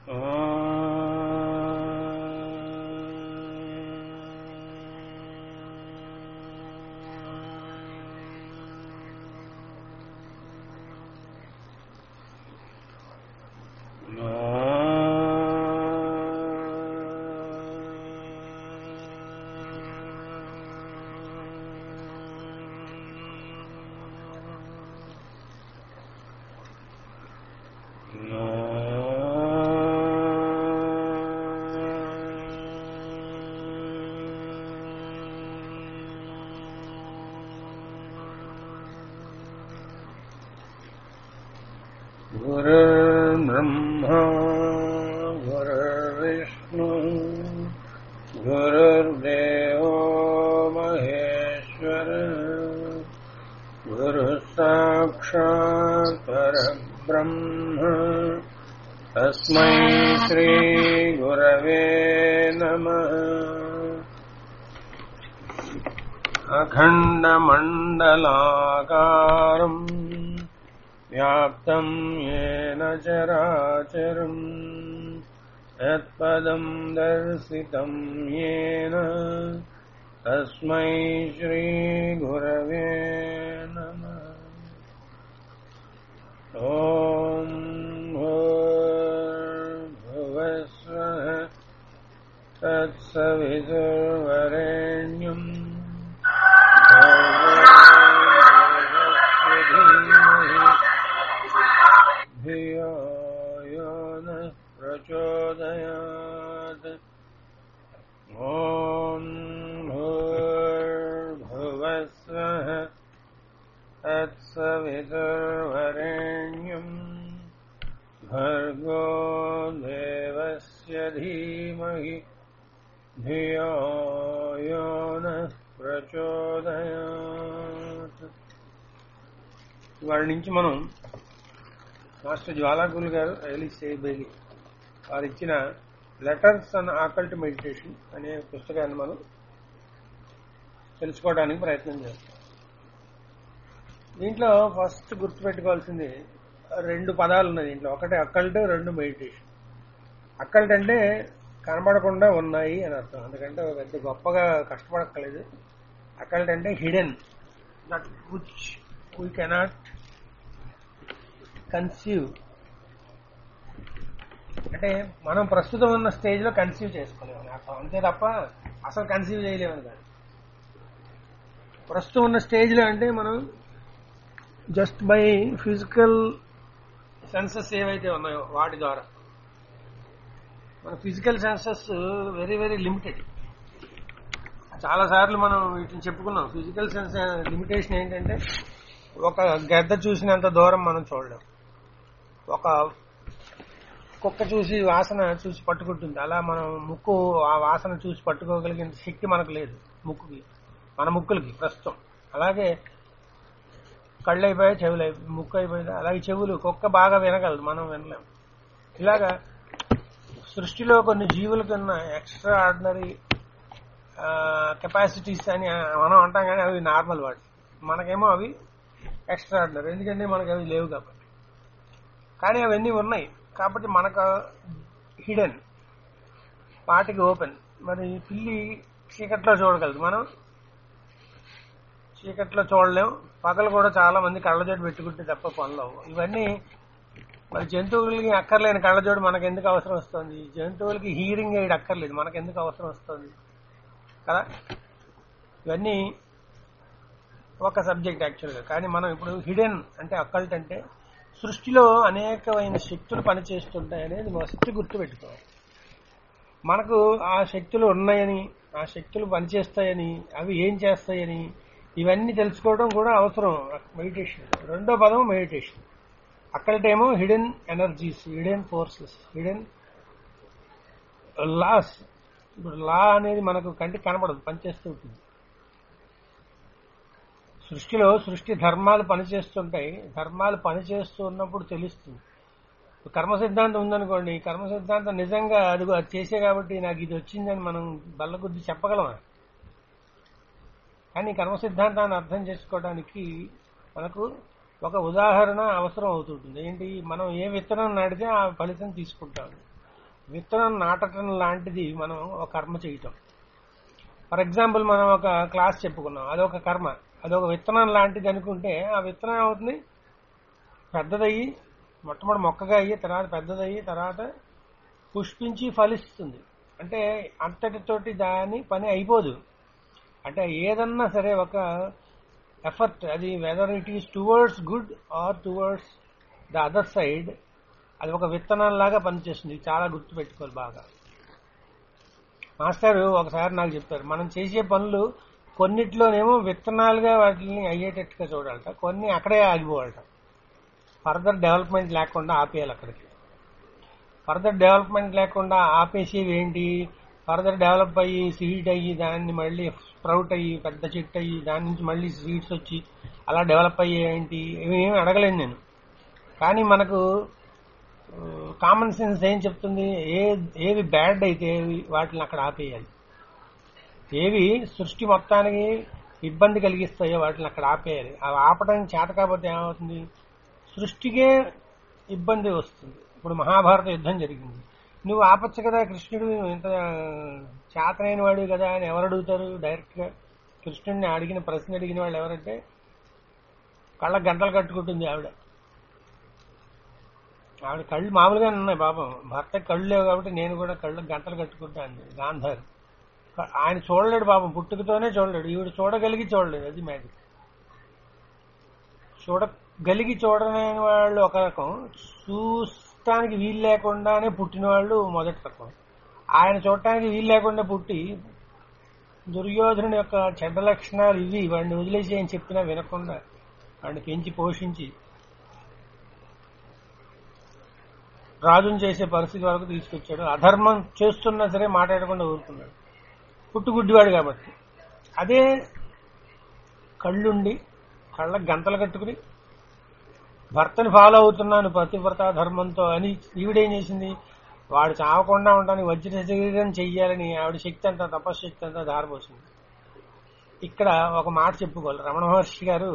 गुरुर्ब्रह्मा गुरुर्विष्णु गुरुर्देवो महेश्वर गुरुः साक्षात् परब्रह्म तस्मै श्रीगुरवे नमः अखण्डमण्डलाकारम् व्याप्तम् येन चराचरम् यत्पदम् दर्शितम् येन तस्मै श्रीगुरवे नमः ॐ भूर्भुवस्वः तत्सवितुर्वरेण्यम् धियो यो नः प्रचोदयात् ॐ भूर्भुवस्वः तत्सवितुर्वरेण्यम् भर्गो देवस्य धीमहि धियो यो नः ప్రచోదయాత్ వారి నుంచి మనం మాస్టర్ జ్వాలాగుల్ గారు రిలీజ్ చేయబోయి వారు ఇచ్చిన లెటర్స్ అండ్ ఆకల్ట్ మెడిటేషన్ అనే పుస్తకాన్ని మనం తెలుసుకోవడానికి ప్రయత్నం చేస్తాం దీంట్లో ఫస్ట్ గుర్తుపెట్టుకోవాల్సింది రెండు పదాలు ఉన్నాయి దీంట్లో ఒకటి అక్కల్ట్ రెండు మెడిటేషన్ అక్కల్ట్ అంటే కనబడకుండా ఉన్నాయి అని అర్థం ఎందుకంటే పెద్ద గొప్పగా కష్టపడక్కలేదు అక్కల్ట్ అంటే hidden that which we cannot conceive అంటే మనం ప్రస్తుతం ఉన్న స్టేజ్ లో కన్సీవ్ చేసుకోలేమని అర్థం అంతే తప్ప అసలు కన్సీవ్ చేయలేమని కాదు ప్రస్తుతం ఉన్న స్టేజ్ లో అంటే మనం జస్ట్ బై ఫిజికల్ సెన్సెస్ ఏవైతే ఉన్నాయో వాటి ద్వారా మన physical senses very very limited చాలా సార్లు మనం వీటిని చెప్పుకున్నాం ఫిజికల్ సెన్స్ లిమిటేషన్ ఏంటంటే ఒక గద్ద చూసినంత దూరం మనం చూడలేం ఒక కుక్క చూసి వాసన చూసి పట్టుకుంటుంది అలా మనం ముక్కు ఆ వాసన చూసి పట్టుకోగలిగిన శక్తి మనకు లేదు ముక్కుకి మన ముక్కులకి ప్రస్తుతం అలాగే కళ్ళు అయిపోయాయి చెవులు అయిపోయి ముక్కు అయిపోయింది అలాగే చెవులు కుక్క బాగా వినగలదు మనం వినలేం ఇలాగా సృష్టిలో కొన్ని జీవులకు ఉన్న ఎక్స్ట్రా ఆర్డినరీ కెపాసిటీస్ అని మనం అంటాం కానీ అవి నార్మల్ వాటి మనకేమో అవి ఎక్స్ట్రా ఆర్డినరీ ఎందుకంటే మనకు అవి లేవు కాబట్టి కానీ అవన్నీ ఉన్నాయి కాబట్టి మనకు హిడెన్ వాటికి ఓపెన్ మరి పిల్లి చీకట్లో చూడగలదు మనం చీకట్లో చూడలేం పగలు కూడా చాలా మంది కళ్ళజోడు పెట్టుకుంటే తప్ప పనులు ఇవన్నీ మరి జంతువులకి అక్కర్లేని కళ్ళజోడు మనకు ఎందుకు అవసరం వస్తుంది జంతువులకి హీరింగ్ ఎయిడ్ అక్కర్లేదు మనకు ఎందుకు అవసరం వస్తుంది కదా ఇవన్నీ ఒక సబ్జెక్ట్ యాక్చువల్గా కానీ మనం ఇప్పుడు హిడెన్ అంటే అక్కల్ట్ అంటే సృష్టిలో అనేకమైన శక్తులు పనిచేస్తుంటాయి అనేది మస్తు గుర్తు పెట్టుకోవాలి మనకు ఆ శక్తులు ఉన్నాయని ఆ శక్తులు పనిచేస్తాయని అవి ఏం చేస్తాయని ఇవన్నీ తెలుసుకోవడం కూడా అవసరం మెడిటేషన్ రెండో పదం మెడిటేషన్ అక్కడేమో hidden energies hidden forces hidden laws ఇప్పుడు లా అనేది మనకు కంటికి కనపడదు పనిచేస్తూ ఉంటుంది సృష్టిలో సృష్టి ధర్మాలు పనిచేస్తుంటాయి ధర్మాలు పనిచేస్తూ ఉన్నప్పుడు తెలుస్తుంది కర్మ సిద్ధాంతం ఉందనుకోండి కర్మ సిద్ధాంతం నిజంగా అది అది చేసే కాబట్టి నాకు ఇది వచ్చిందని మనం బల్లగుద్ది చెప్పగలమా కానీ కర్మ సిద్ధాంతాన్ని అర్థం చేసుకోవడానికి మనకు ఒక ఉదాహరణ అవసరం అవుతుంటుంది ఏంటి మనం ఏ విత్తనం నాటితే ఆ ఫలితం తీసుకుంటాం విత్తనం నాటకం లాంటిది మనం ఒక కర్మ చేయటం ఫర్ ఎగ్జాంపుల్ మనం ఒక క్లాస్ చెప్పుకున్నాం అదొక కర్మ అదొక విత్తనం లాంటిది అనుకుంటే ఆ విత్తనం అవుతుంది పెద్దదయ్యి మొట్టమొదటి మొక్కగా అయ్యి తర్వాత పెద్దదయ్యి తర్వాత పుష్పించి ఫలిస్తుంది అంటే అంతటితోటి దాని పని అయిపోదు అంటే ఏదన్నా సరే ఒక ఎఫర్ట్ అది whether it is towards good or towards the other side అది ఒక విత్తనంలాగా పనిచేస్తుంది చాలా గుర్తుపెట్టుకోవాలి బాగా మాస్టర్ ఒకసారి నాకు చెప్పారు మనం చేసే పనులు కొన్నిట్లోనేమో విత్తనాలుగా వాటిని అయ్యేటట్టుగా చూడాలట కొన్ని అక్కడే ఆగిపోవాలట ఫర్దర్ డెవలప్మెంట్ లేకుండా ఆపేయాలి అక్కడికి ఫర్దర్ డెవలప్మెంట్ లేకుండా ఆపేసేవి ఏంటి ఫర్దర్ డెవలప్ అయ్యి సీడ్ అయ్యి దాన్ని మళ్ళీ స్ప్రౌట్ అయ్యి పెద్ద చెట్టు అయ్యి దాని నుంచి మళ్ళీ సీడ్స్ వచ్చి అలా డెవలప్ అయ్యే ఏంటి ఇవి ఏమి అడగలేను నేను కానీ మనకు కామన్ సెన్స్ ఏం చెప్తుంది ఏ ఏవి బ్యాడ్ అయితే ఏవి వాటిని అక్కడ ఆపేయాలి ఏవి సృష్టి మొత్తానికి ఇబ్బంది కలిగిస్తాయో వాటిని అక్కడ ఆపేయాలి అవి ఆపడానికి చేత కాకపోతే ఏమవుతుంది సృష్టికే ఇబ్బంది వస్తుంది ఇప్పుడు మహాభారత యుద్ధం జరిగింది నువ్వు ఆపచ్చు కదా కృష్ణుడు ఇంత చేతనైన వాడు కదా అని ఎవరు అడుగుతారు డైరెక్ట్ గా కృష్ణుడిని అడిగిన ప్రశ్న అడిగిన వాళ్ళు ఎవరంటే కళ్ళ గంటలు కట్టుకుంటుంది ఆవిడ ఆవిడ కళ్ళు మామూలుగానే ఉన్నాయి పాపం భర్త కళ్ళు లేవు కాబట్టి నేను కూడా కళ్ళకు గంటలు కట్టుకుంటాను గాంధారి ఆయన చూడలేడు పాపం పుట్టుకతోనే చూడలేడు ఈవిడ చూడగలిగి చూడలేదు అది మ్యాజిక్ చూడగలిగి చూడలేని వాళ్ళు ఒక రకం చూడటానికి వీలు లేకుండానే పుట్టిన వాళ్ళు మొదటి రకం ఆయన చూడటానికి వీలు లేకుండా పుట్టి దుర్యోధనుడి యొక్క చెడ్డ లక్షణాలు ఇవి వాడిని వదిలేసి అని చెప్పినా వినకుండా వాడిని పెంచి పోషించి రాజును చేసే పరిస్థితి వరకు తీసుకొచ్చాడు అధర్మం చేస్తున్నా సరే మాట్లాడకుండా ఊరుకున్నాడు పుట్టుగుడ్డివాడు కాబట్టి అదే కళ్ళుండి కళ్ళకు గంతలు కట్టుకుని భర్తని ఫాలో అవుతున్నాను పతివ్రత ధర్మంతో అని ఈవిడేం చేసింది వాడు చావకుండా ఉండడానికి వజ్ర శరీరం చెయ్యాలని ఆవిడ శక్తి అంతా తపశక్తి అంతా దారిపోసింది ఇక్కడ ఒక మాట చెప్పుకోవాలి రమణ మహర్షి గారు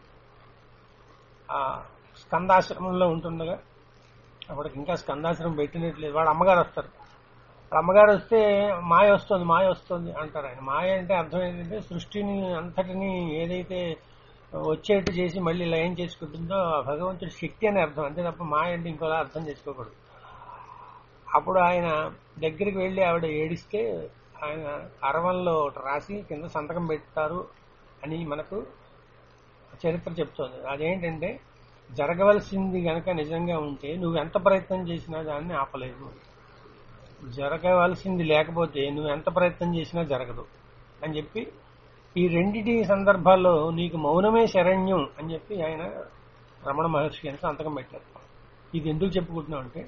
ఆ స్కందాశ్రమంలో ఉంటుండగా అప్పటికి ఇంకా స్కందాశ్రమం పెట్టినట్లేదు వాడు అమ్మగారు వస్తారు వాళ్ళ అమ్మగారు వస్తే మాయ వస్తుంది మాయ వస్తుంది అంటారు ఆయన మాయ అంటే అర్థం ఏంటంటే సృష్టిని అంతటిని ఏదైతే వచ్చేట్టు చేసి మళ్ళీ లయం చేసుకుంటుందో ఆ భగవంతుడి శక్తి అని అర్థం అంతే తప్ప మాయ అంటే ఇంకోలా అర్థం చేసుకోకూడదు అప్పుడు ఆయన దగ్గరికి వెళ్లి ఆవిడ ఏడిస్తే ఆయన అరవంలో ఒకటి రాసి కింద సంతకం పెడతారు అని మనకు చరిత్ర చెప్తోంది అదేంటంటే జరగవలసింది గనక నిజంగా ఉంటే నువ్వు ఎంత ప్రయత్నం చేసినా దాన్ని ఆపలేదు జరగవలసింది లేకపోతే నువ్వు ఎంత ప్రయత్నం చేసినా జరగదు అని చెప్పి ఈ రెండిటి సందర్భాల్లో నీకు మౌనమే శరణ్యం అని చెప్పి ఆయన రమణ మహర్షి అని సంతకం పెట్టారు ఇది ఎందుకు చెప్పుకుంటున్నాం అంటే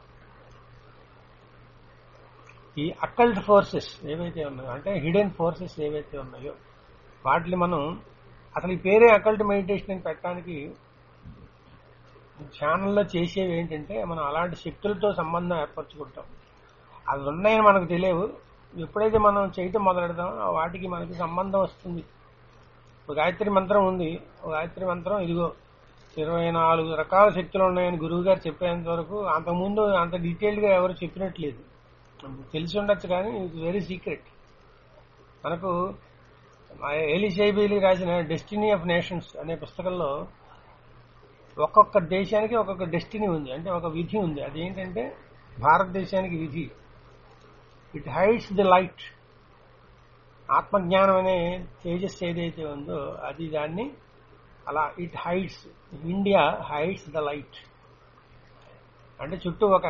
ఈ అకల్ట్ ఫోర్సెస్ ఏవైతే ఉన్నాయో అంటే హిడెన్ ఫోర్సెస్ ఏవైతే ఉన్నాయో వాటిని మనం అసలు ఈ పేరే అకల్ట్ మెడిటేషన్ అని పెట్టడానికి ధ్యానంలో చేసేవి ఏంటంటే మనం అలాంటి శక్తులతో సంబంధం ఏర్పరచుకుంటాం అవి ఉన్నాయని మనకు తెలియవు ఎప్పుడైతే మనం చేయటం మొదలెడతామో ఆ వాటికి మనకి సంబంధం వస్తుంది ఒక గాయత్రి మంత్రం ఉంది ఒక గాయత్రి మంత్రం ఇదిగో ఇరవై నాలుగు రకాల శక్తులు ఉన్నాయని గురువు గారు చెప్పేంత వరకు అంతకుముందు అంత డీటెయిల్డ్ గా ఎవరు చెప్పినట్లేదు తెలిసి ఉండొచ్చు కానీ ఇట్స్ వెరీ సీక్రెట్ మనకు ఎలి షైబీలి రాసిన డెస్టినీ ఆఫ్ నేషన్స్ అనే పుస్తకంలో ఒక్కొక్క దేశానికి ఒక్కొక్క డెస్టినీ ఉంది అంటే ఒక విధి ఉంది అదేంటంటే భారతదేశానికి విధి ఇట్ హైడ్స్ ది లైట్ ఆత్మజ్ఞానం అనే తేజస్ ఏదైతే ఉందో అది దాన్ని అలా it hides India hides the light అంటే చుట్టూ ఒక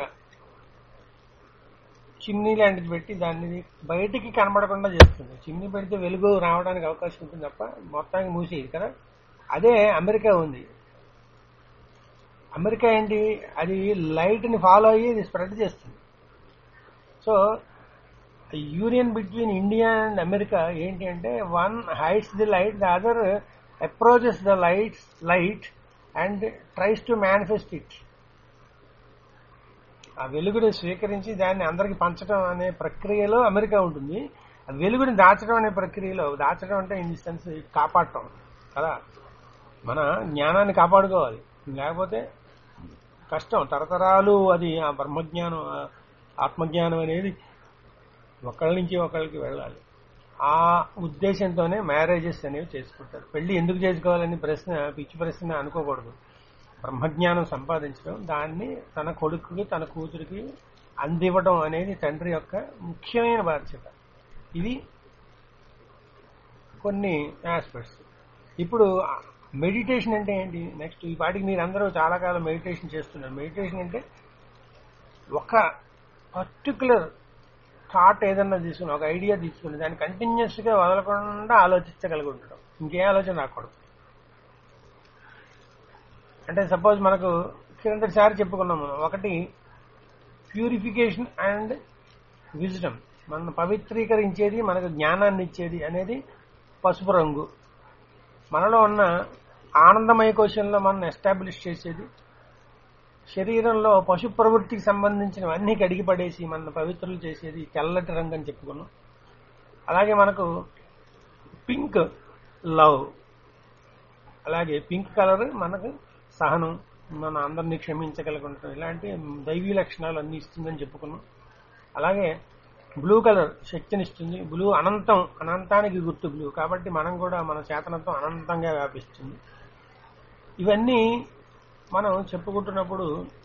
చిమ్నీ లాంటిది పెట్టి దాన్ని బయటికి కనబడకుండా చేస్తుంది చిమ్నీ పెడితే వెలుగు రావడానికి అవకాశం ఉంటుంది తప్ప మొత్తానికి మూసేది కదా అదే అమెరికా ఉంది అమెరికా ఏంటి అది లైట్ ని ఫాలో అయ్యి ఇది స్ప్రెడ్ చేస్తుంది so union between India and America ఏంటి అంటే one hides the light the other approaches the light light and tries to manifest it ఆ వెలుగుని స్వీకరించి దాన్ని అందరికి పంచడం అనే ప్రక్రియలో అమెరికా ఉంటుంది ఆ వెలుగుని దాచడం అనే ప్రక్రియలో దాచడం అంటే ఇన్ సెన్స్ కాపాడటం కదా మన జ్ఞానాన్ని కాపాడుకోవాలి లేకపోతే కష్టం తరతరాలు అది ఆ బ్రహ్మజ్ఞానం ఆ- ఆత్మజ్ఞానం అనేది ఒకళ్ళ నుంచి ఒకళ్ళకి వెళ్ళాలి ఆ ఉద్దేశంతోనే మ్యారేజెస్ అనేవి చేసుకుంటారు పెళ్లి ఎందుకు చేసుకోవాలని ప్రశ్న పిచ్చి ప్రశ్న అనుకోకూడదు బ్రహ్మజ్ఞానం సంపాదించడం దాన్ని తన కొడుకుకి తన కూతురికి అందివ్వడం అనేది తండ్రి యొక్క ముఖ్యమైన బాధ్యత ఇది కొన్ని ఆస్పెక్ట్స్ ఇప్పుడు మెడిటేషన్ అంటే ఏంటి నెక్స్ట్ ఈ పాటికి మీరు అందరూ చాలా కాలం మెడిటేషన్ చేస్తున్నారు మెడిటేషన్ అంటే ఒక పర్టికులర్ థాట్ ఏదన్నా తీసుకుని ఒక ఐడియా తీసుకుని దాన్ని కంటిన్యూస్ గా వదలకుండా ఆలోచించగలిగి ఉండడం ఇంకే ఆలోచన రాకూడదు అంటే సపోజ్ మనకు కిందసారి చెప్పుకున్నాము ఒకటి ప్యూరిఫికేషన్ అండ్ విజ్డమ్ మన పవిత్రీకరించేది మనకు జ్ఞానాన్ని ఇచ్చేది అనేది పసుపు రంగు మనలో ఉన్న ఆనందమయ కోశంలో మనం ఎస్టాబ్లిష్ చేసేది శరీరంలో పశు ప్రవృత్తికి సంబంధించినవన్నీ కడిగి పడేసి మన పవిత్రులు చేసేది తెల్లటి రంగు అని చెప్పుకున్నాం అలాగే మనకు పింక్ లవ్ అలాగే పింక్ కలర్ మనకు సహనం మన అందరినీ క్షమించగలుగుంటాం ఇలాంటి దైవీ లక్షణాలు అన్ని ఇస్తుందని చెప్పుకున్నాం అలాగే బ్లూ కలర్ శక్తినిస్తుంది బ్లూ అనంతం అనంతానికి గుర్తు బ్లూ కాబట్టి మనం కూడా మన చేతనత్వం అనంతంగా వ్యాపిస్తుంది ఇవన్నీ మనం చెప్పుకుంటున్నప్పుడు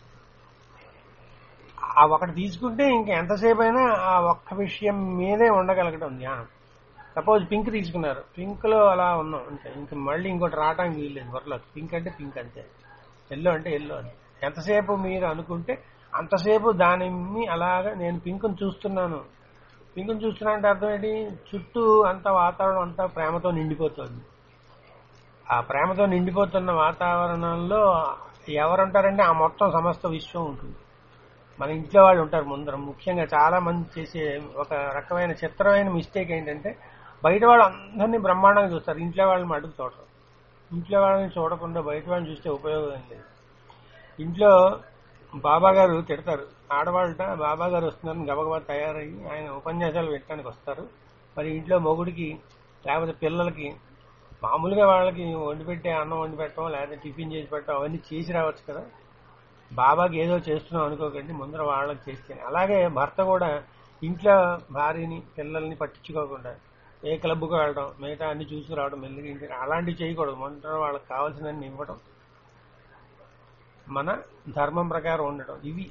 ఆ ఒకటి తీసుకుంటే ఇంక ఎంతసేపు అయినా ఆ ఒక్క విషయం మీదే ఉండగలగడం ధ్యానం సపోజ్ పింక్ తీసుకున్నారు పింక్ లో అలా ఉన్నాం అంతే ఇంక మళ్ళీ ఇంకోటి రావడానికి వీల్లేదు త్వరలో పింక్ అంటే పింక్ అంతే ఎల్లో అంటే ఎల్లో అని ఎంతసేపు మీరు అనుకుంటే అంతసేపు దానిని అలాగా నేను పింక్ను చూస్తున్నాను పింక్ను చూస్తున్నా అంటే అర్థం ఏంటి చుట్టూ అంత వాతావరణం అంతా ప్రేమతో నిండిపోతుంది ఆ ప్రేమతో నిండిపోతున్న వాతావరణంలో ఎవరుంటారంటే ఆ మొత్తం సమస్త విశ్వం ఉంటుంది మన ఇంట్లో వాళ్ళు ఉంటారు ముందర ముఖ్యంగా చాలా మంది చేసే ఒక రకమైన చిత్రమైన మిస్టేక్ ఏంటంటే బయట వాళ్ళు అందరినీ బ్రహ్మాండంగా చూస్తారు ఇంట్లో వాళ్ళని మటుకు చూడరు ఇంట్లో వాళ్ళని చూడకుండా బయట వాళ్ళని చూస్తే ఉపయోగం ఏం లేదు ఇంట్లో బాబా గారు తిడతారు ఆడవాళ్ళట బాబా గారు వస్తున్నారని గబగబా తయారయ్యి ఆయన ఉపన్యాసాలు పెట్టడానికి వస్తారు మరి ఇంట్లో మొగుడికి లేకపోతే పిల్లలకి మామూలుగా వాళ్ళకి వండి పెట్టే అన్నం వండి పెట్టడం లేకపోతే టిఫిన్ చేసి పెట్టడం అవన్నీ చేసి రావచ్చు కదా బాబాకి ఏదో చేస్తున్నాం అనుకోకండి ముందర వాళ్ళకి చేస్తే అలాగే భర్త కూడా ఇంట్లో భార్యని పిల్లల్ని పట్టించుకోకుండా ఏ క్లబ్కి వెళ్ళడం మిగతా అన్ని చూసి రావడం మెల్లిగా ఇంటికి అలాంటివి చేయకూడదు ముందర వాళ్ళకి కావాల్సినన్ని ఇవ్వడం మన ధర్మం ప్రకారం ఉండడం ఇవి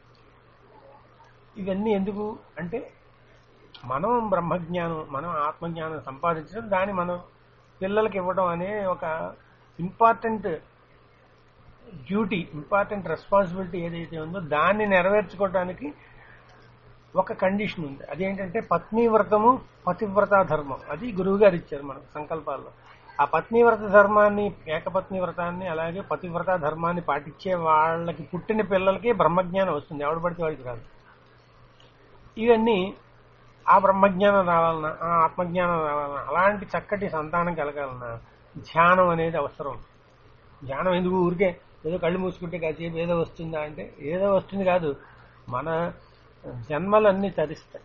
ఇవన్నీ ఎందుకు అంటే మనం బ్రహ్మజ్ఞానం మనం ఆత్మజ్ఞానం సంపాదించడం దాన్ని మనం పిల్లలకి ఇవ్వడం అనే ఒక ఇంపార్టెంట్ డ్యూటీ ఇంపార్టెంట్ రెస్పాన్సిబిలిటీ ఏదైతే ఉందో దాన్ని నెరవేర్చుకోవడానికి ఒక కండిషన్ ఉంది అదేంటంటే పత్ని వ్రతము పతివ్రత ధర్మం అది గురువు గారు ఇచ్చారు మనకు సంకల్పాల్లో ఆ పత్నివ్రత ధర్మాన్ని ఏకపత్ని వ్రతాన్ని అలాగే పతివ్రత ధర్మాన్ని పాటించే వాళ్ళకి పుట్టిన పిల్లలకి బ్రహ్మజ్ఞానం వస్తుంది ఎవడు పడితే వాడికి రాదు ఇవన్నీ ఆ బ్రహ్మజ్ఞానం రావాలన్నా ఆ ఆత్మజ్ఞానం రావాలన్నా అలాంటి చక్కటి సంతానం కలగాలన్నా ధ్యానం అనేది అవసరం ధ్యానం ఎందుకు ఊరికే ఏదో కళ్ళు మూసుకుంటే కాసేపు ఏదో వస్తుందా అంటే ఏదో వస్తుంది కాదు మన జన్మలన్నీ తరిస్తాయి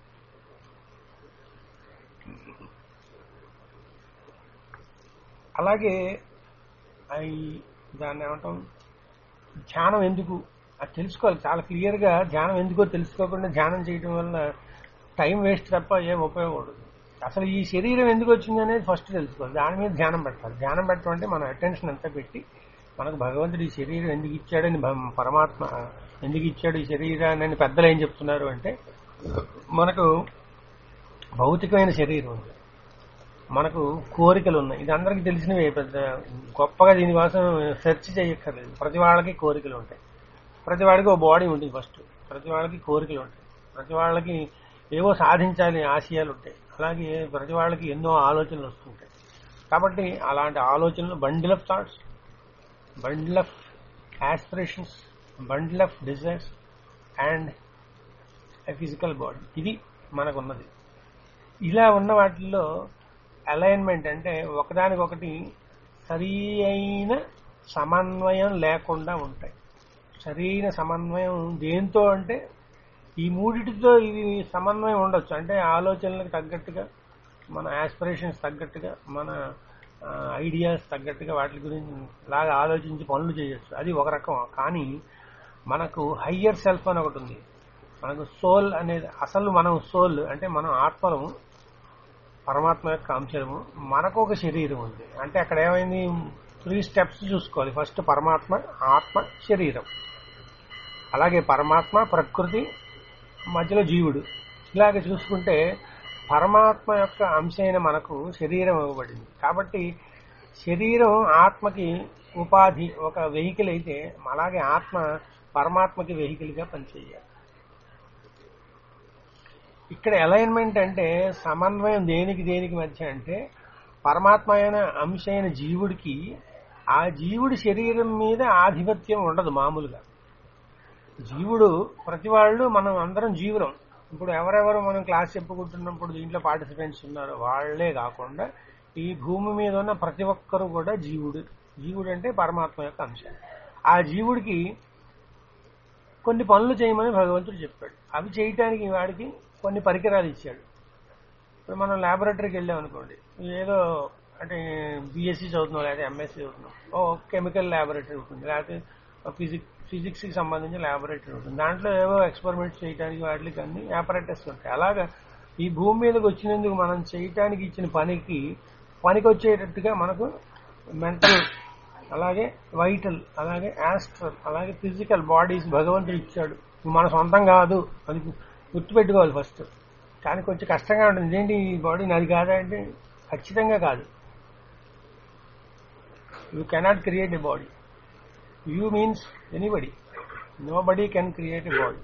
అలాగే అవి దాన్ని ఏమంటాం ధ్యానం ఎందుకు అది తెలుసుకోవాలి చాలా క్లియర్ గా ధ్యానం ఎందుకో తెలుసుకోకుండా ధ్యానం చేయడం వల్ల టైం వేస్ట్ తప్ప ఏం ఉపయోగపడదు అసలు ఈ శరీరం ఎందుకు వచ్చింది అనేది ఫస్ట్ తెలుసుకోవాలి దాని మీద ధ్యానం పెట్టాలి ధ్యానం పెట్టడం అంటే మన అటెన్షన్ అంతా పెట్టి మనకు భగవంతుడు ఈ శరీరం ఎందుకు ఇచ్చాడని భ- పరమాత్మ ఎందుకు ఇచ్చాడు ఈ శరీరాన్ని అని పెద్దలు ఏం చెప్తున్నారు అంటే మనకు భౌతికమైన శరీరం ఉంది మనకు కోరికలు ఉన్నాయి ఇది అందరికీ తెలిసినవే పెద్ద గొప్పగా దీనికోసం సెర్చ్ చేయక్కర్లేదు ప్రతి వాళ్ళకి కోరికలు ఉంటాయి ప్రతి వాడికి ఒక బాడీ ఉంటుంది ఫస్ట్ ప్రతి వాళ్ళకి కోరికలు ఉంటాయి ప్రతి వాళ్ళకి ఏవో సాధించాలి ఆశయాలు ఉంటాయి అలాగే ప్రతి వాళ్ళకి ఎన్నో ఆలోచనలు వస్తుంటాయి కాబట్టి అలాంటి ఆలోచనలు bundle of thoughts bundle of aspirations bundle of desires and physical body ఇది మనకున్నది ఇలా ఉన్న వాటిల్లో అలైన్మెంట్ అంటే ఒకదానికొకటి సరి అయిన సమన్వయం లేకుండా ఉంటాయి సరైన సమన్వయం దేంతో అంటే ఈ మూడిటితో ఇది సమన్వయం ఉండొచ్చు అంటే ఆలోచనలకు తగ్గట్టుగా మన ఆస్పిరేషన్స్ తగ్గట్టుగా మన ఐడియాస్ తగ్గట్టుగా వాటి గురించి లాగా ఆలోచించి పనులు చేయొచ్చు అది ఒక రకం కానీ మనకు హయ్యర్ సెల్ఫ్ అని ఒకటి ఉంది మనకు సోల్ అనేది అసలు మనం సోల్ అంటే మనం ఆత్మలము పరమాత్మ యొక్క అంశము మనకు ఒక శరీరం ఉంది అంటే అక్కడ ఏమైంది త్రీ స్టెప్స్ చూసుకోవాలి ఫస్ట్ పరమాత్మ ఆత్మ శరీరం అలాగే పరమాత్మ ప్రకృతి మధ్యలో జీవుడు ఇలాగ చూసుకుంటే పరమాత్మ యొక్క అంశైన మనకు శరీరం ఇవ్వబడింది కాబట్టి శరీరం ఆత్మకి ఉపాధి ఒక వెహికల్ అయితే అలాగే ఆత్మ పరమాత్మకి వెహికల్ గా పనిచేయాలి ఇక్కడ అలైన్మెంట్ అంటే సమన్వయం దేనికి దేనికి మధ్య అంటే పరమాత్మ అయిన అంశ అయిన జీవుడికి ఆ జీవుడి శరీరం మీద ఆధిపత్యం ఉండదు మామూలుగా జీవుడు ప్రతి వాళ్ళు మనం అందరం జీవులం ఇప్పుడు ఎవరెవరు మనం క్లాస్ చెప్పుకుంటున్నప్పుడు దీంట్లో పార్టిసిపెంట్స్ ఉన్నారో వాళ్లే కాకుండా ఈ భూమి మీద ఉన్న ప్రతి ఒక్కరు కూడా జీవుడు జీవుడు అంటే పరమాత్మ యొక్క అంశం ఆ జీవుడికి కొన్ని పనులు చేయమని భగవంతుడు చెప్పాడు అవి చేయటానికి వాడికి కొన్ని పరికరాలు ఇచ్చాడు ఇప్పుడు మనం ల్యాబొరేటరీకి వెళ్ళాం అనుకోండి ఏదో అంటే బీఎస్సీ చదువుతున్నాం లేదా ఎంఎస్సీ చదువుతున్నాం ఓ కెమికల్ ల్యాబొరేటరీ ఉంటుంది లేకపోతే ఫిజిక్స్ ఫిజిక్స్ కి సంబంధించిన ల్యాబొరేటరీ ఉంటుంది దాంట్లో ఏవో ఎక్స్పెరిమెంట్స్ చేయడానికి వాటికి అన్ని ఆపరేటర్స్ ఉంటాయి అలాగా ఈ భూమి మీదకి వచ్చినందుకు మనం చేయటానికి ఇచ్చిన పనికి పనికి వచ్చేటట్టుగా మనకు మెంటల్ అలాగే వైటల్ అలాగే యాస్ట్రల్ అలాగే ఫిజికల్ బాడీస్ భగవంతుడు ఇచ్చాడు ఇవి మన సొంతం కాదు అది గుర్తుపెట్టుకోవాలి ఫస్ట్ కానీ కొంచెం కష్టంగా ఉంటుంది ఏంటి ఈ బాడీ నాది కాదా అంటే ఖచ్చితంగా కాదు you cannot create a body you means anybody nobody can create a body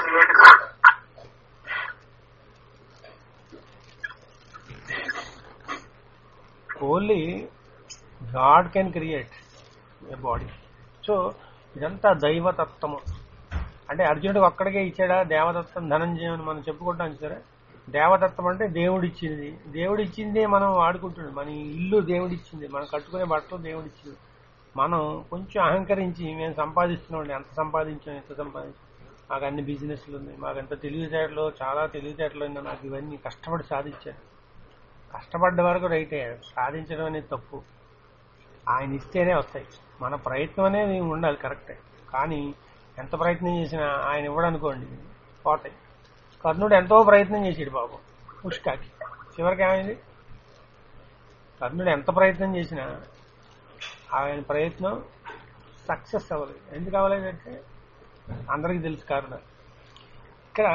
only God can create a body so ఇదంతా దైవతత్వము అంటే అర్జునుడు ఒక్కడికే ఇచ్చాడా దేవదత్తం ధనంజయం అని మనం చెప్పుకుంటాం సరే దేవదత్తం అంటే దేవుడిచ్చింది దేవుడిచ్చిందే మనం వాడుకుంటున్నాం మన ఇల్లు దేవుడిచ్చింది మనం కట్టుకునే బట్టలు దేవుడిచ్చింది మనం కొంచెం అహంకరించి మేము సంపాదిస్తున్నాం ఎంత సంపాదించాం ఎంత సంపాదించాం మాకు అన్ని బిజినెస్లు ఉన్నాయి మాకు ఎంత తెలివితేటలు చాలా తెలివితేటలు ఉన్నాయి నాకు ఇవన్నీ కష్టపడి సాధించాను కష్టపడ్డ వరకు రైటే సాధించడం అనేది తప్పు ఆయన ఇస్తేనే వస్తాయి మన ప్రయత్నం అనేది ఉండాలి కరెక్టే కానీ ఎంత ప్రయత్నం చేసినా ఆయన ఇవ్వడనుకోండి పోతాయి కర్ణుడు ఎంతో ప్రయత్నం చేసాడు బాబు పుష్కాకి చివరికి ఏమైంది కర్ణుడు ఎంత ప్రయత్నం చేసినా ఆయన ప్రయత్నం సక్సెస్ అవ్వలేదు ఎందుకు అవ్వలేదంటే అందరికీ తెలుసు కారణం ఇక్కడ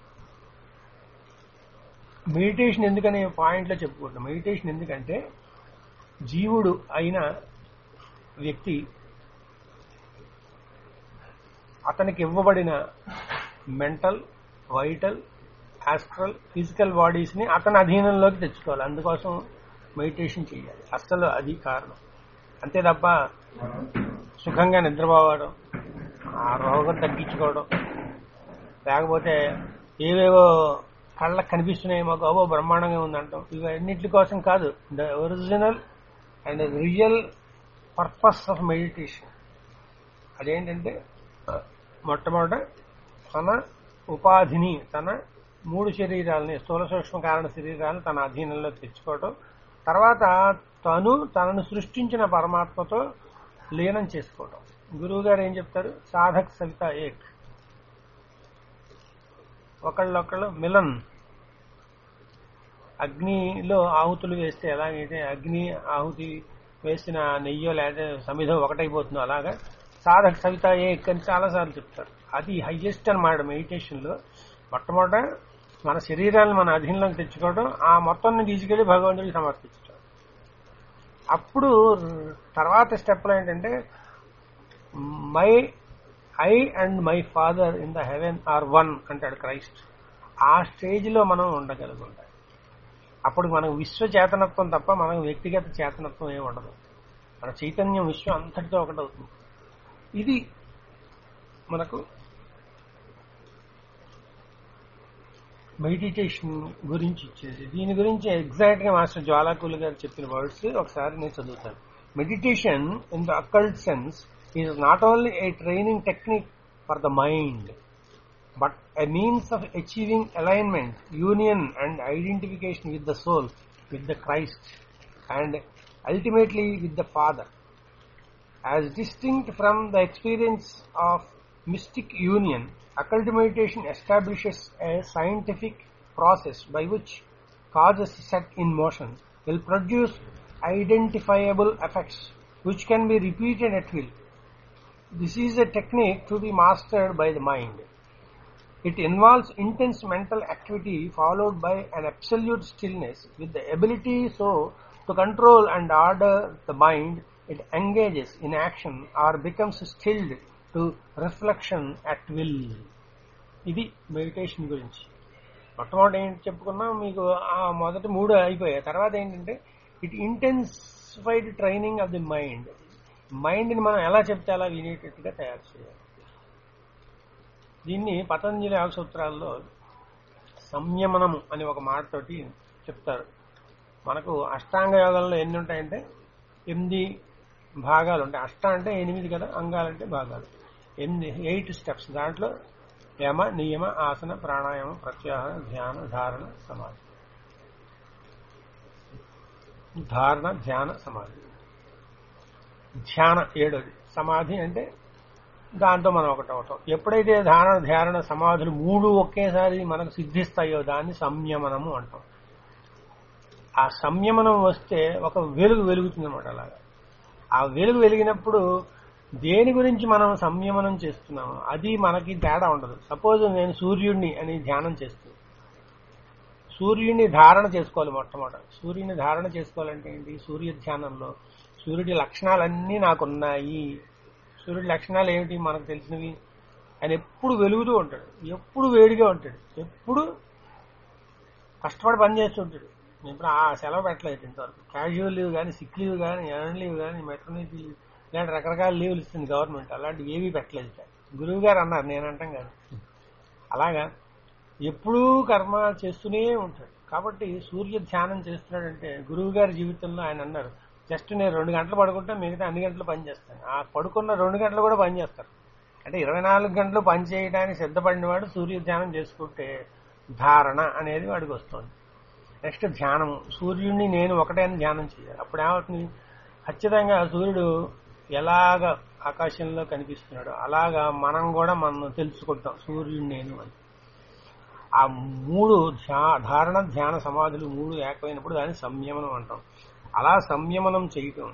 మెడిటేషన్ ఎందుకనే పాయింట్లో చెప్పుకుంటాం మెడిటేషన్ ఎందుకంటే జీవుడు అయిన వ్యక్తి అతనికి ఇవ్వబడిన mental vital astral physical bodies ని అతని అధీనంలోకి తెచ్చుకోవాలి అందుకోసం మెడిటేషన్ చేయాలి అసలు అది కారణం అంతే తప్ప సుఖంగా నిద్రపోవడం ఆ రోగం తగ్గించుకోవడం లేకపోతే ఏవేవో కళ్ళకు కనిపిస్తున్నాయి మాకు అవో బ్రహ్మాండంగా ఉందంటాం ఇవన్నిటి కోసం కాదు the original and real purpose of meditation అదేంటంటే మొట్టమొదట తన ఉపాధిని తన మూడు శరీరాలని స్థూల సూక్ష్మ కారణ శరీరాలను తన అధీనంలో తెచ్చుకోవటం తర్వాత తను తనను సృష్టించిన పరమాత్మతో లీనం చేసుకోవటం గురువు గారు ఏం చెప్తారు సాధక్ సవిత ఏక్ ఒకళ్ళొకళ్ళు మిలన్ అగ్నిలో ఆహుతులు వేస్తే ఎలాగైతే అగ్ని ఆహుతి వేసిన నెయ్యో లేదా సమిధో ఒకటైపోతుందో అలాగా సాధక సవిత ఏక్ అని చాలాసార్లు చెప్తారు అది హైయెస్ట్ అనమాట మెడిటేషన్ లో మొట్టమొదట మన శరీరాన్ని మన అధీనంలోకి తెచ్చుకోవడం ఆ మొత్తాన్ని తీసుకెళ్లి భగవంతుడికి సమర్పించడం అప్పుడు తర్వాత స్టెప్లో ఏంటంటే my I and my Father in the heaven are one అంటాడు క్రైస్ట్ ఆ స్టేజ్ లో మనం ఉండగలుగుతాం అప్పుడు మనకు విశ్వ చేతనత్వం తప్ప మనకు వ్యక్తిగత చేతనత్వం ఏమి ఉండదు మన చైతన్యం విశ్వం అంతటితో ఒకటవుతుంది ఇది మనకు మెడిటేషన్ గురించి ఇచ్చేది దీని గురించి ఎగ్జాక్ట్ గా మాస్టర్ జ్వాలాకులు గారు చెప్పిన వర్డ్స్ ఒకసారి నేను చదువుతాను meditation in the occult sense is not only a training technique for the mind but a means of achieving alignment, union and identification with the soul, with the Christ, and ultimately with the Father. As distinct from the experience of mystic union, occult meditation establishes a scientific process by which causes set in motion will produce identifiable effects which can be repeated at will. This is a technique to be mastered by the mind. It involves intense mental activity followed by an absolute stillness with the ability so to control and order the mind it engages in action or becomes stilled to reflection at will. ఇది meditation గురించి మొట్టమొదటి ఏంటి చెప్పుకున్నా మీకు ఆ మొదటి మూడు అయిపోయాయి తర్వాత ఏంటంటే it intensified training of the mind మైండ్ని మనం ఎలా చెప్తే అలా వినేటట్టుగా తయారు చేయాలి దీన్ని పతంజలి యోగ సూత్రాల్లో సంయమనము అని ఒక మాటతోటి చెప్తారు మనకు అష్టాంగ యోగంలో ఎన్ని ఉంటాయంటే ఎనిమిది భాగాలు ఉంటాయి అష్ట అంటే ఎనిమిది కదా అంగాలంటే భాగాలు ఎనిమిది ఎయిట్ స్టెప్స్ దాంట్లో యమ నియమ ఆసన ప్రాణాయామ ప్రత్యాహార ధ్యాన ధారణ సమాధి ధారణ ధ్యాన సమాధి ధ్యాన ఏడోది సమాధి అంటే దాంతో మనం ఒకటి అవటం ఎప్పుడైతే ధారణ ధ్యాన సమాధులు మూడు ఒకేసారి మనకు సిద్ధిస్తాయో దాన్ని సంయమనము అంటాం ఆ సంయమనం వస్తే ఒక వెలుగు వెలుగుతుంది అనమాట అలాగా ఆ వెలుగు వెలిగినప్పుడు దేని గురించి మనం సంయమనం చేస్తున్నాము అది మనకి తేడా ఉండదు సపోజ్ నేను సూర్యుడిని అని ధ్యానం చేస్తూ సూర్యుడిని ధారణ చేసుకోవాలి మొట్టమొదట సూర్యుని ధారణ చేసుకోవాలంటే ఏంటి సూర్య ధ్యానంలో సూర్యుడి లక్షణాలన్నీ నాకున్నాయి సూర్యుడి లక్షణాలు ఏమిటి మనకు తెలిసినవి ఆయన ఎప్పుడు వెలుగుతూ ఉంటాడు ఎప్పుడు వేడిగా ఉంటాడు ఎప్పుడు కష్టపడి పని చేస్తుంటాడు నేను ఇప్పుడు ఆ సెలవు పెట్టలేదు ఇంతవరకు క్యాజువల్ లీవ్ కానీ సిక్ లీవ్ కానీ ఎర్న్ లీవ్ కానీ మెటర్నిటీ లీవ్ ఇలాంటి రకరకాల లీవ్లు ఇస్తుంది గవర్నమెంట్ అలాంటివి ఏవీ పెట్టలేదు ఇక్కడ గురువు గారు అన్నారు నేను అంటాం కాదు అలాగా ఎప్పుడూ కర్మ చేస్తూనే ఉంటాడు కాబట్టి సూర్య ధ్యానం చేస్తున్నాడంటే గురువు గారి జీవితంలో ఆయన అన్నారు జస్ట్ నేను రెండు గంటలు పడుకుంటే మిగతా అన్ని గంటలు పని చేస్తాను ఆ పడుకున్న రెండు గంటలు కూడా పని చేస్తారు అంటే ఇరవై నాలుగు గంటలు పని చేయడానికి సిద్ధపడినవాడు సూర్య ధ్యానం చేసుకుంటే ధారణ అనేది వాడికి వస్తుంది నెక్స్ట్ ధ్యానం సూర్యుడిని నేను ఒకటే అని ధ్యానం చేయాలి అప్పుడు ఏమవుతుంది ఖచ్చితంగా సూర్యుడు ఎలాగ ఆకాశంలో కనిపిస్తున్నాడు అలాగా మనం కూడా మనం తెలుసుకుంటాం సూర్యుడు నేను అని ఆ మూడు ధ్యా ధారణ ధ్యాన సమాధులు మూడు ఏకమైనప్పుడు దాన్ని సంయమనం అంటాం అలా సంయమనం చేయటం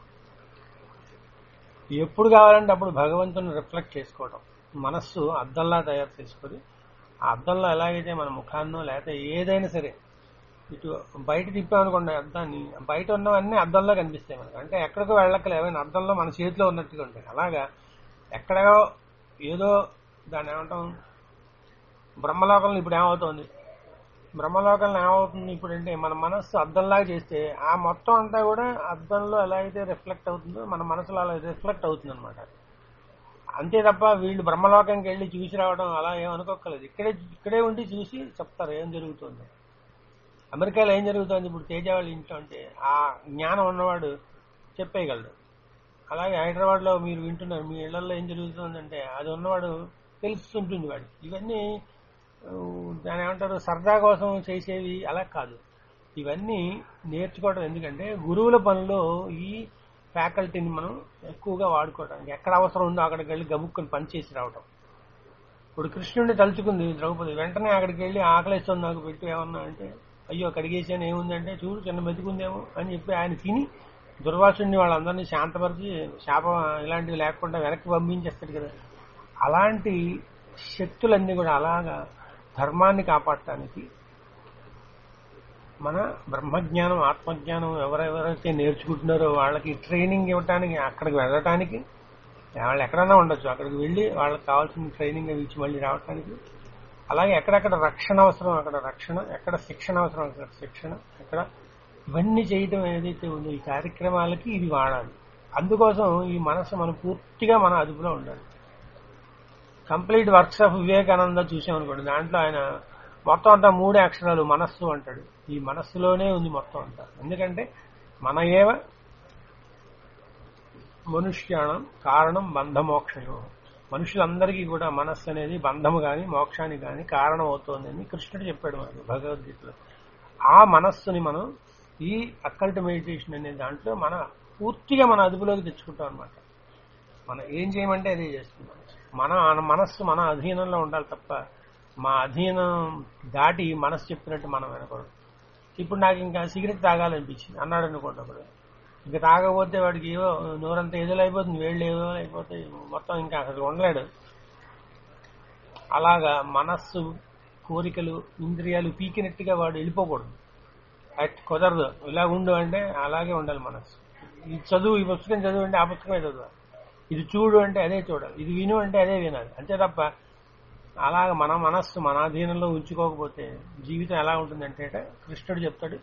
ఎప్పుడు కావాలంటే అప్పుడు భగవంతుని రిఫ్లెక్ట్ చేసుకోవటం మనస్సు అద్దంలా తయారు చేసుకొని ఆ అద్దంలో ఎలాగైతే మన ముఖాన్నో లేకపోతే ఏదైనా సరే ఇటు బయట తిప్పామనుకోండి అద్దాన్ని బయట ఉన్నవన్నీ అద్దంలో కనిపిస్తాయి మనకు అంటే ఎక్కడికో వెళ్ళక్కలే ఏమైనా అద్దంలో మన చేతిలో ఉన్నట్టుగా ఉంటాయి అలాగా ఎక్కడో ఏదో దాన్ని ఏమంటాం బ్రహ్మలోకంలో ఇప్పుడు ఏమవుతోంది బ్రహ్మలోకంలో ఏమవుతుంది ఇప్పుడు అంటే మన మనస్సు అద్దంలాగా చేస్తే ఆ మొత్తం అంతా కూడా అద్దంలో ఎలా అయితే రిఫ్లెక్ట్ అవుతుందో మన మనసులో అలా రిఫ్లెక్ట్ అవుతుంది అనమాట అంతే తప్ప వీళ్ళు బ్రహ్మలోకంకి వెళ్ళి చూసి రావడం అలా ఏం అనుకోకలేదు ఇక్కడే ఇక్కడే ఉండి చూసి చెప్తారు ఏం జరుగుతుంది అమెరికాలో ఏం జరుగుతుంది ఇప్పుడు తేజ వాళ్ళ ఇంట్లో అంటే ఆ జ్ఞానం ఉన్నవాడు చెప్పేయగలడు అలాగే హైదరాబాద్లో మీరు వింటున్నారు మీ ఇళ్లలో ఏం జరుగుతుందంటే అది ఉన్నవాడు తెలుస్తుంటుంది వాడికి ఇవన్నీ ఆ, దాని ఏమంటారు సరదా కోసం చేసేవి అలా కాదు ఇవన్నీ నేర్చుకోవడం ఎందుకంటే గురువుల పనిలో ఈ ఫ్యాకల్టీని మనం ఎక్కువగా వాడుకోవడానికి ఎక్కడ అవసరం ఉందో అక్కడికి వెళ్ళి గబుక్కుని పని చేసి రావడం ఇప్పుడు కృష్ణుడిని తలుచుకుంది ద్రౌపది వెంటనే అక్కడికి వెళ్ళి ఆకలిస్తుంది నాకు పెట్టి ఏమన్నా అంటే అయ్యో కడిగేసాను ఏముందంటే చూడు చిన్న మెతుకుందేమో అని చెప్పి ఆయన తిని దుర్వాసుడిని వాళ్ళందరినీ శాంతపరిచి శాపం ఇలాంటివి లేకుండా వెనక్కి పంపించేస్తాడు కదా అలాంటి శక్తులన్నీ కూడా అలాగా ధర్మాన్ని కాపాడటానికి మన బ్రహ్మజ్ఞానం ఆత్మజ్ఞానం ఎవరెవరైతే నేర్చుకుంటున్నారో వాళ్ళకి ట్రైనింగ్ ఇవ్వటానికి అక్కడికి వెళ్ళటానికి వాళ్ళు ఎక్కడైనా ఉండొచ్చు అక్కడికి వెళ్ళి వాళ్ళకి కావాల్సిన ట్రైనింగ్ అవి ఇచ్చి మళ్ళీ రావటానికి అలాగే ఎక్కడెక్కడ రక్షణ అవసరం అక్కడ రక్షణ ఎక్కడ శిక్షణ అవసరం అక్కడ శిక్షణ ఎక్కడ ఇవన్నీ చేయటం ఏదైతే ఉందో ఈ కార్యక్రమాలకి ఇది వాడాలి అందుకోసం ఈ మనసు మనం పూర్తిగా మన అదుపులో ఉండాలి కంప్లీట్ వర్క్స్ ఆఫ్ వివేకానంద చూసామనుకోండి దాంట్లో ఆయన మొత్తం అంతా మూడే అక్షరాలు మనస్సు అంటాడు ఈ మనస్సులోనే ఉంది మొత్తం అంతా ఎందుకంటే మన ఏవ మనుష్యాణం కారణం బంధమోక్షయో మనుషులందరికీ కూడా మనస్సు అనేది బంధము గాని మోక్షానికి గాని కారణం అవుతోంది అని కృష్ణుడు చెప్పాడు మనకు భగవద్గీతలో ఆ మనస్సుని మనం ఈ అక్కల్ట్ మెడిటేషన్ అనే దాంట్లో మన పూర్తిగా మన అదుపులోకి తెచ్చుకుంటాం అనమాట మనం ఏం చేయమంటే అదే చేస్తున్నాం మన మనస్సు మన అధీనంలో ఉండాలి తప్ప మా అధీనం దాటి మనస్సు చెప్పినట్టు మనం వినకూడదు ఇప్పుడు నాకు ఇంకా సిగరెట్ తాగాలనిపించింది అన్నాడు అనుకోండి ఒకడు ఇంకా తాగకపోతే వాడికి ఏవో నోరంతా ఏదో అయిపోతుంది వేళ్ళు ఏదో అయిపోతాయి మొత్తం ఇంకా అసలు ఉండలేడు అలాగా మనస్సు కోరికలు ఇంద్రియాలు పీకినట్టుగా వాడు వెళ్ళిపోకూడదు అట్ కుదరదు ఇలా ఉండు అంటే అలాగే ఉండాలి మనస్సు ఇది చదువు ఈ పుస్తకం చదువు అంటే ఆ పుస్తకమే చదువు ఇది చూడు అంటే అదే చూడాలి ఇది విను అంటే అదే వినాలి అంతే తప్ప అలాగ మన మనస్సు మన అధీనంలో ఉంచుకోకపోతే జీవితం ఎలా ఉంటుందంటే కృష్ణుడు చెప్తాడు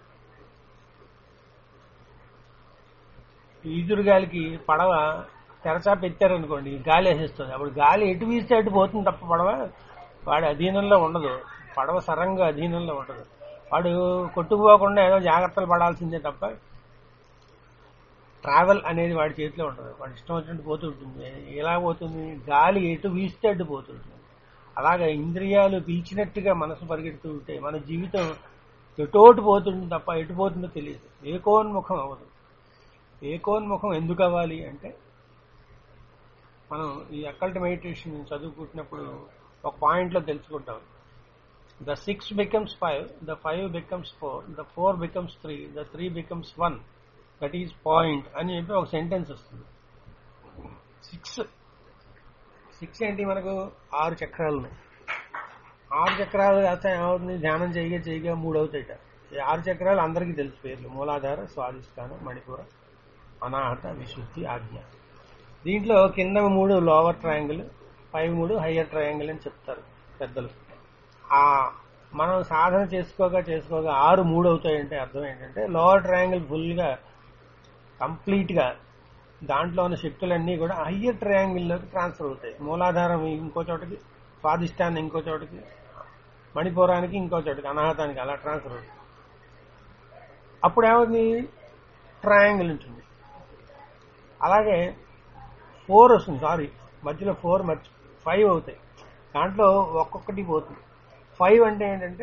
ఈదురు గాలికి పడవ తెరచా పెట్టారనుకోండి గాలి వేసేస్తుంది అప్పుడు గాలి ఎటు వీస్తే అటు పోతుంది తప్ప పడవ వాడి అధీనంలో ఉండదు పడవ సరంగా అధీనంలో ఉండదు వాడు కొట్టుకుపోకుండా ఏదో జాగ్రత్తలు పడాల్సిందే తప్ప ట్రావెల్ అనేది వాడి చేతిలో ఉంటుంది వాడి ఇష్టం వచ్చినట్టు పోతుంటుంది ఎలా పోతుంది గాలి ఎటు వీస్తే అటు పోతుంటుంది అలాగా ఇంద్రియాలు పిలిచినట్టుగా మనసు పరిగెడుతూ ఉంటే మన జీవితం ఎటోటు పోతుంది తప్ప ఎటు పోతుందో తెలియదు ఏకోన్ముఖం అవ్వదు ఏకోన్ముఖం ఎందుకు అవ్వాలి అంటే మనం ఈ అకల్ట్ మెడిటేషన్ చదువుకుంటున్నప్పుడు ఒక పాయింట్లో తెలుసుకుంటాం the six becomes five the five becomes four the four becomes three the three becomes one that is point అని చెప్పి ఒక సెంటెన్స్ వస్తుంది సిక్స్ సిక్స్ ఏంటి మనకు ఆరు చక్రాలు ఉన్నాయి ఆరు చక్రాలు కాస్త ఏమవుతుంది ధ్యానం చేయగా చేయగా మూడు అవుతాయిట ఈ ఆరు చక్రాలు అందరికీ తెలుసు పేర్లు మూలాధార స్వాధిష్టాన మణిపుర అనాహత విశుద్ధి ఆజ్ఞ దీంట్లో కింద మూడు లోవర్ ట్రయాంగిల్ పై మూడు హయ్యర్ ట్రయాంగిల్ అని చెప్తారు పెద్దలు ఆ మనం సాధన చేసుకోగా చేసుకోగా ఆరు మూడు అవుతాయంటే అర్థం ఏంటంటే లోవర్ ట్రయాంగిల్ ఫుల్గా కంప్లీట్గా దాంట్లో ఉన్న శక్తులన్నీ కూడా హయ్యర్ ట్రయాంగిల్లోకి ట్రాన్స్ఫర్ అవుతాయి మూలాధారం ఇంకో చోటకి స్వాదిష్టాన్ని ఇంకో చోటకి మణిపురానికి ఇంకో చోటకి అనాహతానికి అలా ట్రాన్స్ఫర్ అవుతుంది అప్పుడు ఏమవుతుంది ట్రయాంగిల్ ఉంటుంది అలాగే ఫోర్ వస్తుంది సారీ మధ్యలో ఫోర్ మర్చి ఫైవ్ అవుతాయి దాంట్లో ఒక్కొక్కటి పోతుంది ఫైవ్ అంటే ఏంటంటే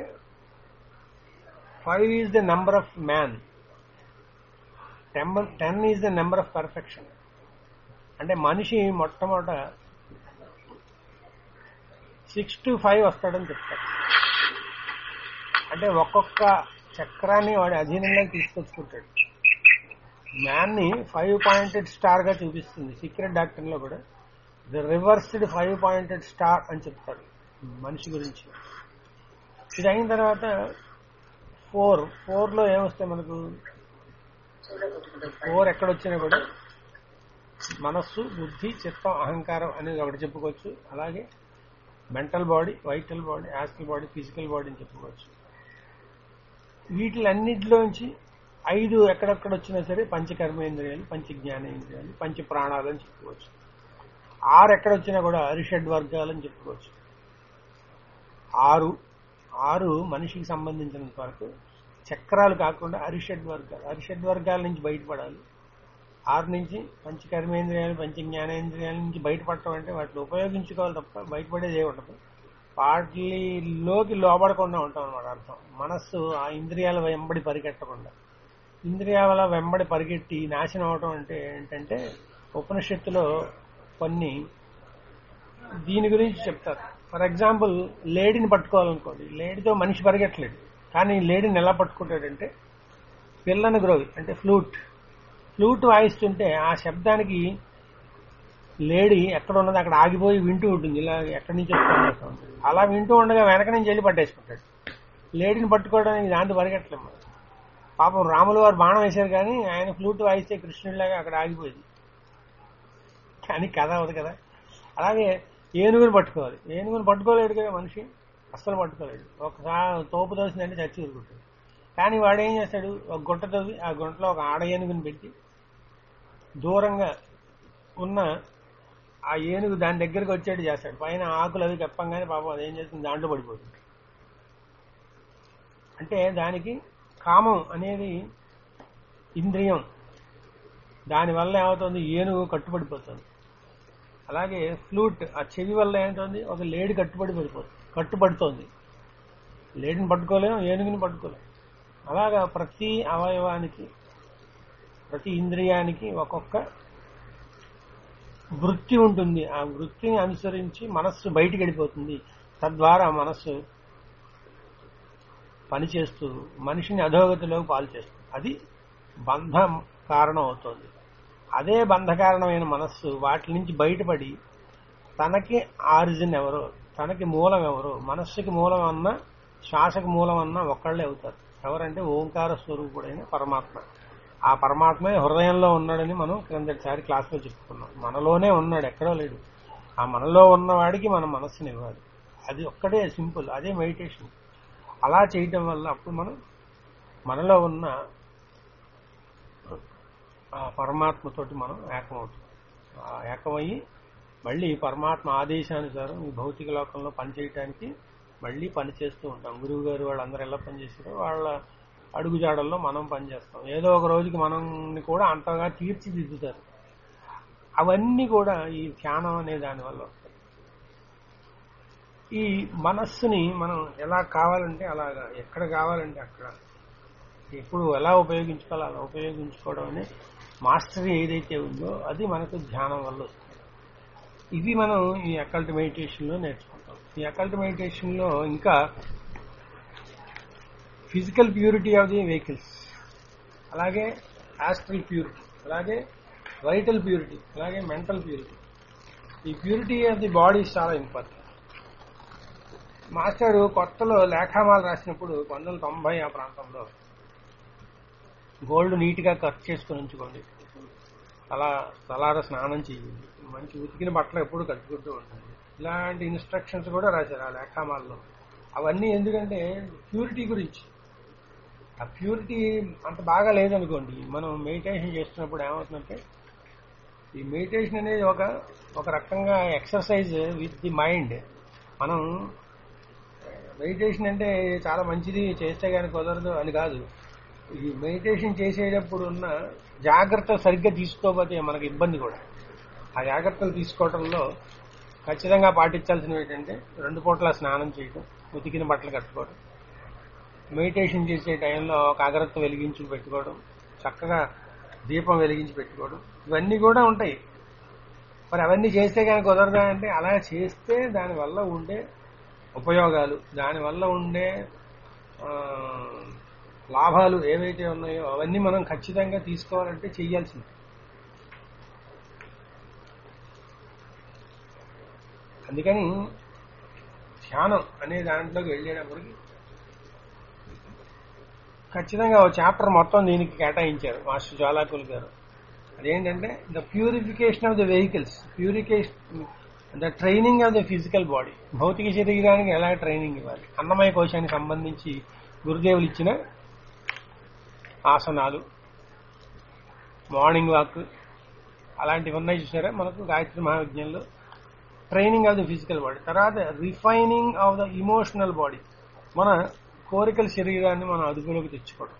five is the number of man టెంబర్ ten is the number of perfection అంటే మనిషి మొట్టమొదట సిక్స్ టు ఫైవ్ వస్తాడని చెప్తారు అంటే ఒక్కొక్క చక్రాన్ని వాడి అధీనంలోకి తీసుకొచ్చుకుంటాడు మ్యాన్ ని ఫైవ్ పాయింటెడ్ స్టార్ గా చూపిస్తుంది సీక్రెట్ డాక్టర్ లో కూడా the reversed five pointed star అని చెప్తారు మనిషి గురించి ఇది అయిన తర్వాత ఫోర్ ఫోర్ లో ఏమొస్తాయి మనకు ఫోర్ ఎక్కడొచ్చినా కూడా మనస్సు బుద్ధి చిత్తం అహంకారం అనేది ఒకటి చెప్పుకోవచ్చు అలాగే mental body vital body astral body physical body అని చెప్పుకోవచ్చు వీటిలన్నిటిలోంచి ఐదు ఎక్కడెక్కడ వచ్చినా సరే పంచకర్మేంద్రియాలు పంచ జ్ఞానేంద్రియాలు పంచ ప్రాణాలు అని చెప్పుకోవచ్చు ఆరు ఎక్కడొచ్చినా కూడా అరిషడ్ వర్గాలు అని చెప్పుకోవచ్చు ఆరు ఆరు మనిషికి సంబంధించినంత వరకు చక్రాలు కాకుండా అరిషడ్ వర్గాలు అరిషడ్ వర్గాల నుంచి బయటపడాలి ఆరు నుంచి పంచ కర్మేంద్రియాలు పంచ జ్ఞానేంద్రియాల నుంచి బయటపడటం అంటే వాటిని ఉపయోగించుకోవాలి తప్ప బయటపడేది ఏమి ఉండదు వాటిలోకి లోబడకుండా ఉంటాం అన్నమాట అర్థం మనస్సు ఆ ఇంద్రియాల వెంబడి పరిగెట్టకుండా ఇంద్రియాల వెంబడి పరిగెట్టి నాశనం అవటం అంటే ఏంటంటే ఉపనిషత్తులో కొన్ని దీని గురించి చెప్తారు ఫర్ ఎగ్జాంపుల్ లేడీని పట్టుకోవాలనుకోండి లేడీతో మనిషి పరిగెట్టలేడు కానీ లేడీని ఎలా పట్టుకుంటాడంటే పిల్లని గ్రోవి అంటే ఫ్లూట్ ఫ్లూట్ వాయిస్తుంటే ఆ శబ్దానికి లేడీ ఎక్కడ ఉన్నది అక్కడ ఆగిపోయి వింటూ ఉంటుంది ఇలా ఎక్కడి నుంచి వస్తుందో ఉంటుంది అలా వింటూ ఉండగా వెనక నుంచి వెళ్ళి పట్టేసుకుంటాడు లేడీని పట్టుకోవడానికి దాంతో పరిగెట్టలేము మనం. పాపం రాములు వారు బాణం వేశారు కానీ ఆయన ఫ్లూట్ వాయిస్తే కృష్ణుడిలాగా అక్కడ ఆగిపోయింది కానీ కథ అవదు కదా అలాగే ఏనుగుని పట్టుకోవాలి ఏనుగుని పట్టుకోలేడు కదా మనిషి అస్సలు పట్టుకోలేడు ఒకసారి తోపు దోసిందంటే చచ్చి ఊరుకుంటాడు కానీ వాడు ఏం చేస్తాడు ఒక గుంట తవ్వి ఆ గుంటలో ఒక ఆడ ఏనుగుని పెట్టి దూరంగా ఉన్న ఆ ఏనుగు దాని దగ్గరికి వచ్చేట్టు చేస్తాడు పైన ఆకులు అవి కప్పంగానే పాపం అదేం చేస్తుంది దాంట్లో పడిపోతుంది అంటే దానికి కామం అనేది ఇంద్రియం దానివల్ల ఏమవుతుంది ఏనుగు కట్టుబడిపోతుంది అలాగే ఫ్లూట్ ఆ చెవి వల్ల ఏమవుతుంది ఒక లేడి కట్టుబడి పడిపోతుంది కట్టుబడుతోంది లేడిని పట్టుకోలేము ఏనుగుని పట్టుకోలేము అలాగా ప్రతి అవయవానికి ప్రతి ఇంద్రియానికి ఒక్కొక్క వృత్తి ఉంటుంది ఆ వృత్తిని అనుసరించి మనస్సు బయటికి వెళ్ళిపోతుంది తద్వారా మనస్సు పనిచేస్తూ మనిషిని అధోగతిలోకి పాలు చేస్తుంది అది బంధం కారణం అవుతుంది అదే బంధ కారణమైన మనస్సు వాటి నుంచి బయటపడి తనకి ఆరిజిన్ ఎవరో తనకి మూలం ఎవరో మనస్సుకి మూలం అన్న శ్వాసకి మూలం అన్న ఒక్కళ్ళే అవుతారు ఎవరంటే ఓంకార స్వరూపుడైన పరమాత్మ ఆ పరమాత్మే హృదయంలో ఉన్నాడని మనం క్రిందటిసారి క్లాస్లో చెప్పుకున్నాం మనలోనే ఉన్నాడు ఎక్కడో లేడు ఆ మనలో ఉన్నవాడికి మనం మనస్సుని ఇవ్వాలి అది ఒక్కటే సింపుల్ అదే మెడిటేషన్ అలా చేయటం వల్ల అప్పుడు మనం మనలో ఉన్న ఆ పరమాత్మతోటి మనం ఏకమవుతాం ఆ ఏకమయ్యి మళ్ళీ పరమాత్మ ఆదేశానుసారం ఈ భౌతిక లోకంలో పనిచేయటానికి మళ్ళీ పని చేస్తూ ఉంటాం గురువు గారు వాళ్ళందరూ ఎలా పనిచేస్తారో వాళ్ళ అడుగుజాడల్లో మనం పనిచేస్తాం ఏదో ఒక రోజుకి మనల్ని కూడా అంతగా తీర్చిదిద్దుతారు అవన్నీ కూడా ఈ ధ్యానం అనే దాని వల్ల వస్తాయి ఈ మనస్సుని మనం ఎలా కావాలంటే అలాగా ఎక్కడ కావాలంటే అక్కడ ఎప్పుడు ఎలా ఉపయోగించుకోవాలో అలా ఉపయోగించుకోవడం అనే మాస్టరీ ఏదైతే ఉందో అది మనకు ధ్యానం వల్ల వస్తుంది ఇవి మనం ఈ అకల్ట్ మెడిటేషన్ లో నేర్చుకుంటాం ఈ అకల్ట్ మెడిటేషన్ లో ఇంకా physical purity of the vehicles అలాగే ఆస్ట్రల్ ప్యూరిటీ అలాగే వైటల్ ప్యూరిటీ అలాగే మెంటల్ ప్యూరిటీ ఈ ప్యూరిటీ ఆఫ్ ది బాడీ చాలా ఇంపార్టెంట్ మాస్టర్ కొత్తలో లేఖామాలు రాసినప్పుడు పంతొమ్మిది వందల తొంభై ఆ ప్రాంతంలో గోల్డ్ నీట్ గా కట్ చేసుకుని ఉంచుకోండి అలా తలార స్నానం చేయండి మంచి ఉతికిన బట్టలు ఎప్పుడు కట్టుకుంటూ ఉంటుంది ఇలాంటి ఇన్స్ట్రక్షన్స్ కూడా రాశారు ఆ లేఖామాల్లో అవన్నీ ఎందుకంటే ప్యూరిటీ గురించి ఆ ప్యూరిటీ అంత బాగా లేదనుకోండి మనం మెడిటేషన్ చేస్తున్నప్పుడు ఏమవుతుందంటే ఈ మెడిటేషన్ అనేది ఒక ఒక రకంగా ఎక్సర్సైజ్ విత్ ది మైండ్ మనం మెడిటేషన్ అంటే చాలా మంచిది చేస్తే కానీ కుదరదు అని కాదు ఈ మెడిటేషన్ చేసేటప్పుడు ఉన్న జాగ్రత్త సరిగ్గా తీసుకోకపోతే మనకు ఇబ్బంది కూడా ఆ జాగ్రత్తలు తీసుకోవడంలో ఖచ్చితంగా పాటించాల్సినవి ఏంటంటే రెండు పూట్ల స్నానం చేయడం ఉతికిన బట్టలు కట్టుకోవడం మెడిటేషన్ చేసే టైంలో ఒక అగరత్త వెలిగించి పెట్టుకోవడం చక్కగా దీపం వెలిగించి పెట్టుకోవడం ఇవన్నీ కూడా ఉంటాయి మరి అవన్నీ చేస్తే కానీ కుదరదా అంటే అలా చేస్తే దానివల్ల ఉండే ఉపయోగాలు దానివల్ల ఉండే ఆ, లాభాలు ఏవైతే ఉన్నాయో అవన్నీ మనం ఖచ్చితంగా తీసుకోవాలంటే చెయ్యాల్సింది అందుకని ధ్యానం అనే దాంట్లోకి వెళ్ళేటప్పటికి ఖచ్చితంగా ఒక చాప్టర్ మొత్తం దీనికి కేటాయించారు మాస్టర్ జ్వాలాకుల్ గారు అదేంటంటే the purification of the vehicles purification the training of the physical body భౌతిక శరీరానికి ఎలా ట్రైనింగ్ ఇవ్వాలి అన్నమయ కోశానికి సంబంధించి గురుదేవులు ఇచ్చిన ఆసనాలు మార్నింగ్ వాక్ అలాంటివి ఉన్నాయి చూసారా మనకు గాయత్రి మహావిజ్ఞంలో training of the physical body తర్వాత refining of the emotional body మన కోరికల శరీరాన్ని మనం అదుపులోకి తెచ్చుకోవడం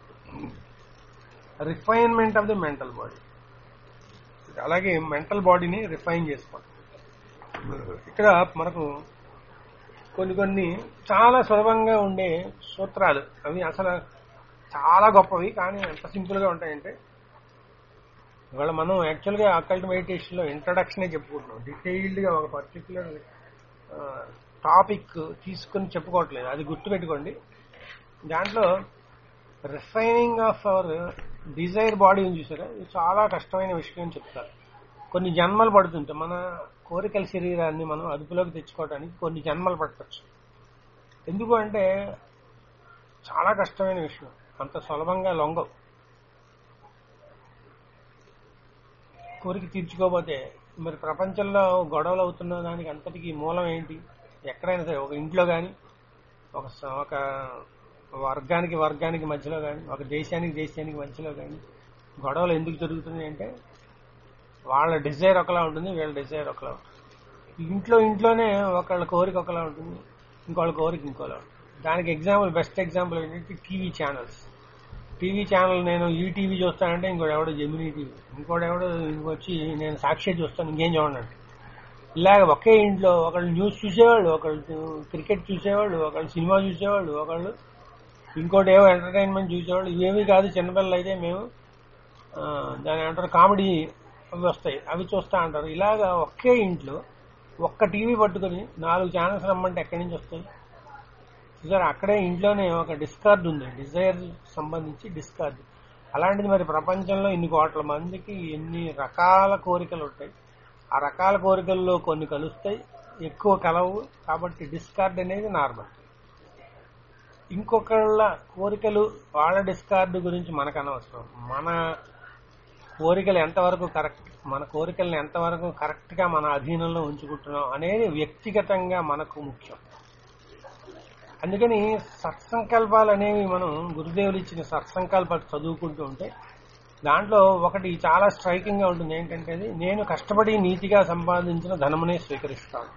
refinement of the mental body అలాగే మెంటల్ బాడీని రిఫైన్ చేసుకోవడం ఇక్కడ మనకు కొన్ని కొన్ని చాలా సులభంగా ఉండే సూత్రాలు అవి అసలు చాలా గొప్పవి కానీ ఎంత సింపుల్ గా ఉంటాయంటే ఇవాళ మనం యాక్చువల్గా అకల్ట్ మెడిటేషన్ లో ఇంట్రడక్షనే చెప్పుకుంటున్నాం డీటెయిల్డ్ గా ఒక పర్టికులర్ టాపిక్ తీసుకుని చెప్పుకోవట్లేదు అది గుర్తుపెట్టుకోండి దాంట్లో refining of our desire body ఉంది చూసారా ఇది చాలా కష్టమైన విషయం అని చెప్తారు కొన్ని జన్మలు పడుతుంటాయి మన కోరికల శరీరాన్ని మనం అదుపులోకి తెచ్చుకోవడానికి కొన్ని జన్మలు పట్టచ్చు ఎందుకు అంటే చాలా కష్టమైన విషయం అంత సులభంగా లొంగవు కోరిక తీర్చుకోకపోతే మరి ప్రపంచంలో గొడవలు అవుతున్న దానికి అంతటికి మూలం ఏంటి ఎక్కడైనా సరే ఒక ఇంట్లో కానీ ఒక స- ఒక వర్గానికి వర్గానికి మధ్యలో కానీ ఒక దేశానికి దేశానికి మధ్యలో కానీ గొడవలు ఎందుకు జరుగుతున్నాయి అంటే వాళ్ళ డిజైర్ ఒకలా ఉంటుంది వీళ్ళ డిజైర్ ఒకలా ఉంటుంది ఇంట్లో ఇంట్లోనే ఒకళ్ళ కోరిక ఒకలా ఉంటుంది ఇంకోళ్ళ కోరిక ఇంకోలా ఉంటుంది దానికి ఎగ్జాంపుల్ బెస్ట్ ఎగ్జాంపుల్ ఏంటంటే టీవీ ఛానల్స్ టీవీ ఛానల్ నేను ఈ టీవీ చూస్తానంటే ఇంకోటి ఎవడో జమినీ టీవీ ఇంకోటి ఎవడో ఇంకొచ్చి నేను సాక్షి చూస్తాను ఇంకేం చూడండి ఇలాగ ఒకే ఇంట్లో ఒకళ్ళు న్యూస్ చూసేవాళ్ళు ఒకళ్ళు క్రికెట్ చూసేవాళ్ళు ఒకళ్ళు సినిమా చూసేవాళ్ళు ఒకళ్ళు ఇంకోటి ఏవో ఎంటర్టైన్మెంట్ చూసేవాళ్ళు ఇవేమీ కాదు చిన్నపిల్లలు అయితే మేము ఆ, దాని ఏమంటారు కామెడీ అవి వస్తాయి అవి చూస్తా అంటారు ఇలాగా ఒకే ఇంట్లో ఒక్క టీవీ పట్టుకొని నాలుగు ఛానల్స్ రమ్మంటే ఎక్కడి నుంచి వస్తాయి చూసారు అక్కడే ఇంట్లోనే ఒక డిస్కార్డ్ ఉంది డిజైర్ సంబంధించి డిస్కార్డ్ అలాంటిది మరి ప్రపంచంలో ఇన్ని కోట్ల మందికి ఎన్ని రకాల కోరికలు ఉంటాయి ఆ రకాల కోరికల్లో కొన్ని కలుస్తాయి ఎక్కువ కలవు కాబట్టి డిస్కార్డ్ అనేది నార్మల్ ఇంకొకళ్ళ కోరికలు వాళ్ళ డిస్కార్డ్ గురించి మనకు అనవసరం మన కోరికలు ఎంతవరకు కరెక్ట్ మన కోరికల్ని ఎంతవరకు కరెక్ట్ గా మన అధీనంలో ఉంచుకుంటున్నాం అనేది వ్యక్తిగతంగా మనకు ముఖ్యం అందుకని సత్సంకల్పాలు అనేవి మనం గురుదేవులు ఇచ్చిన సత్సంకల్పాలు చదువుకుంటూ ఉంటే దాంట్లో ఒకటి చాలా స్ట్రైకింగ్ గా ఉంటుంది ఏంటంటే అది నేను కష్టపడి నీతిగా సంపాదించిన ధనమునే స్వీకరిస్తాను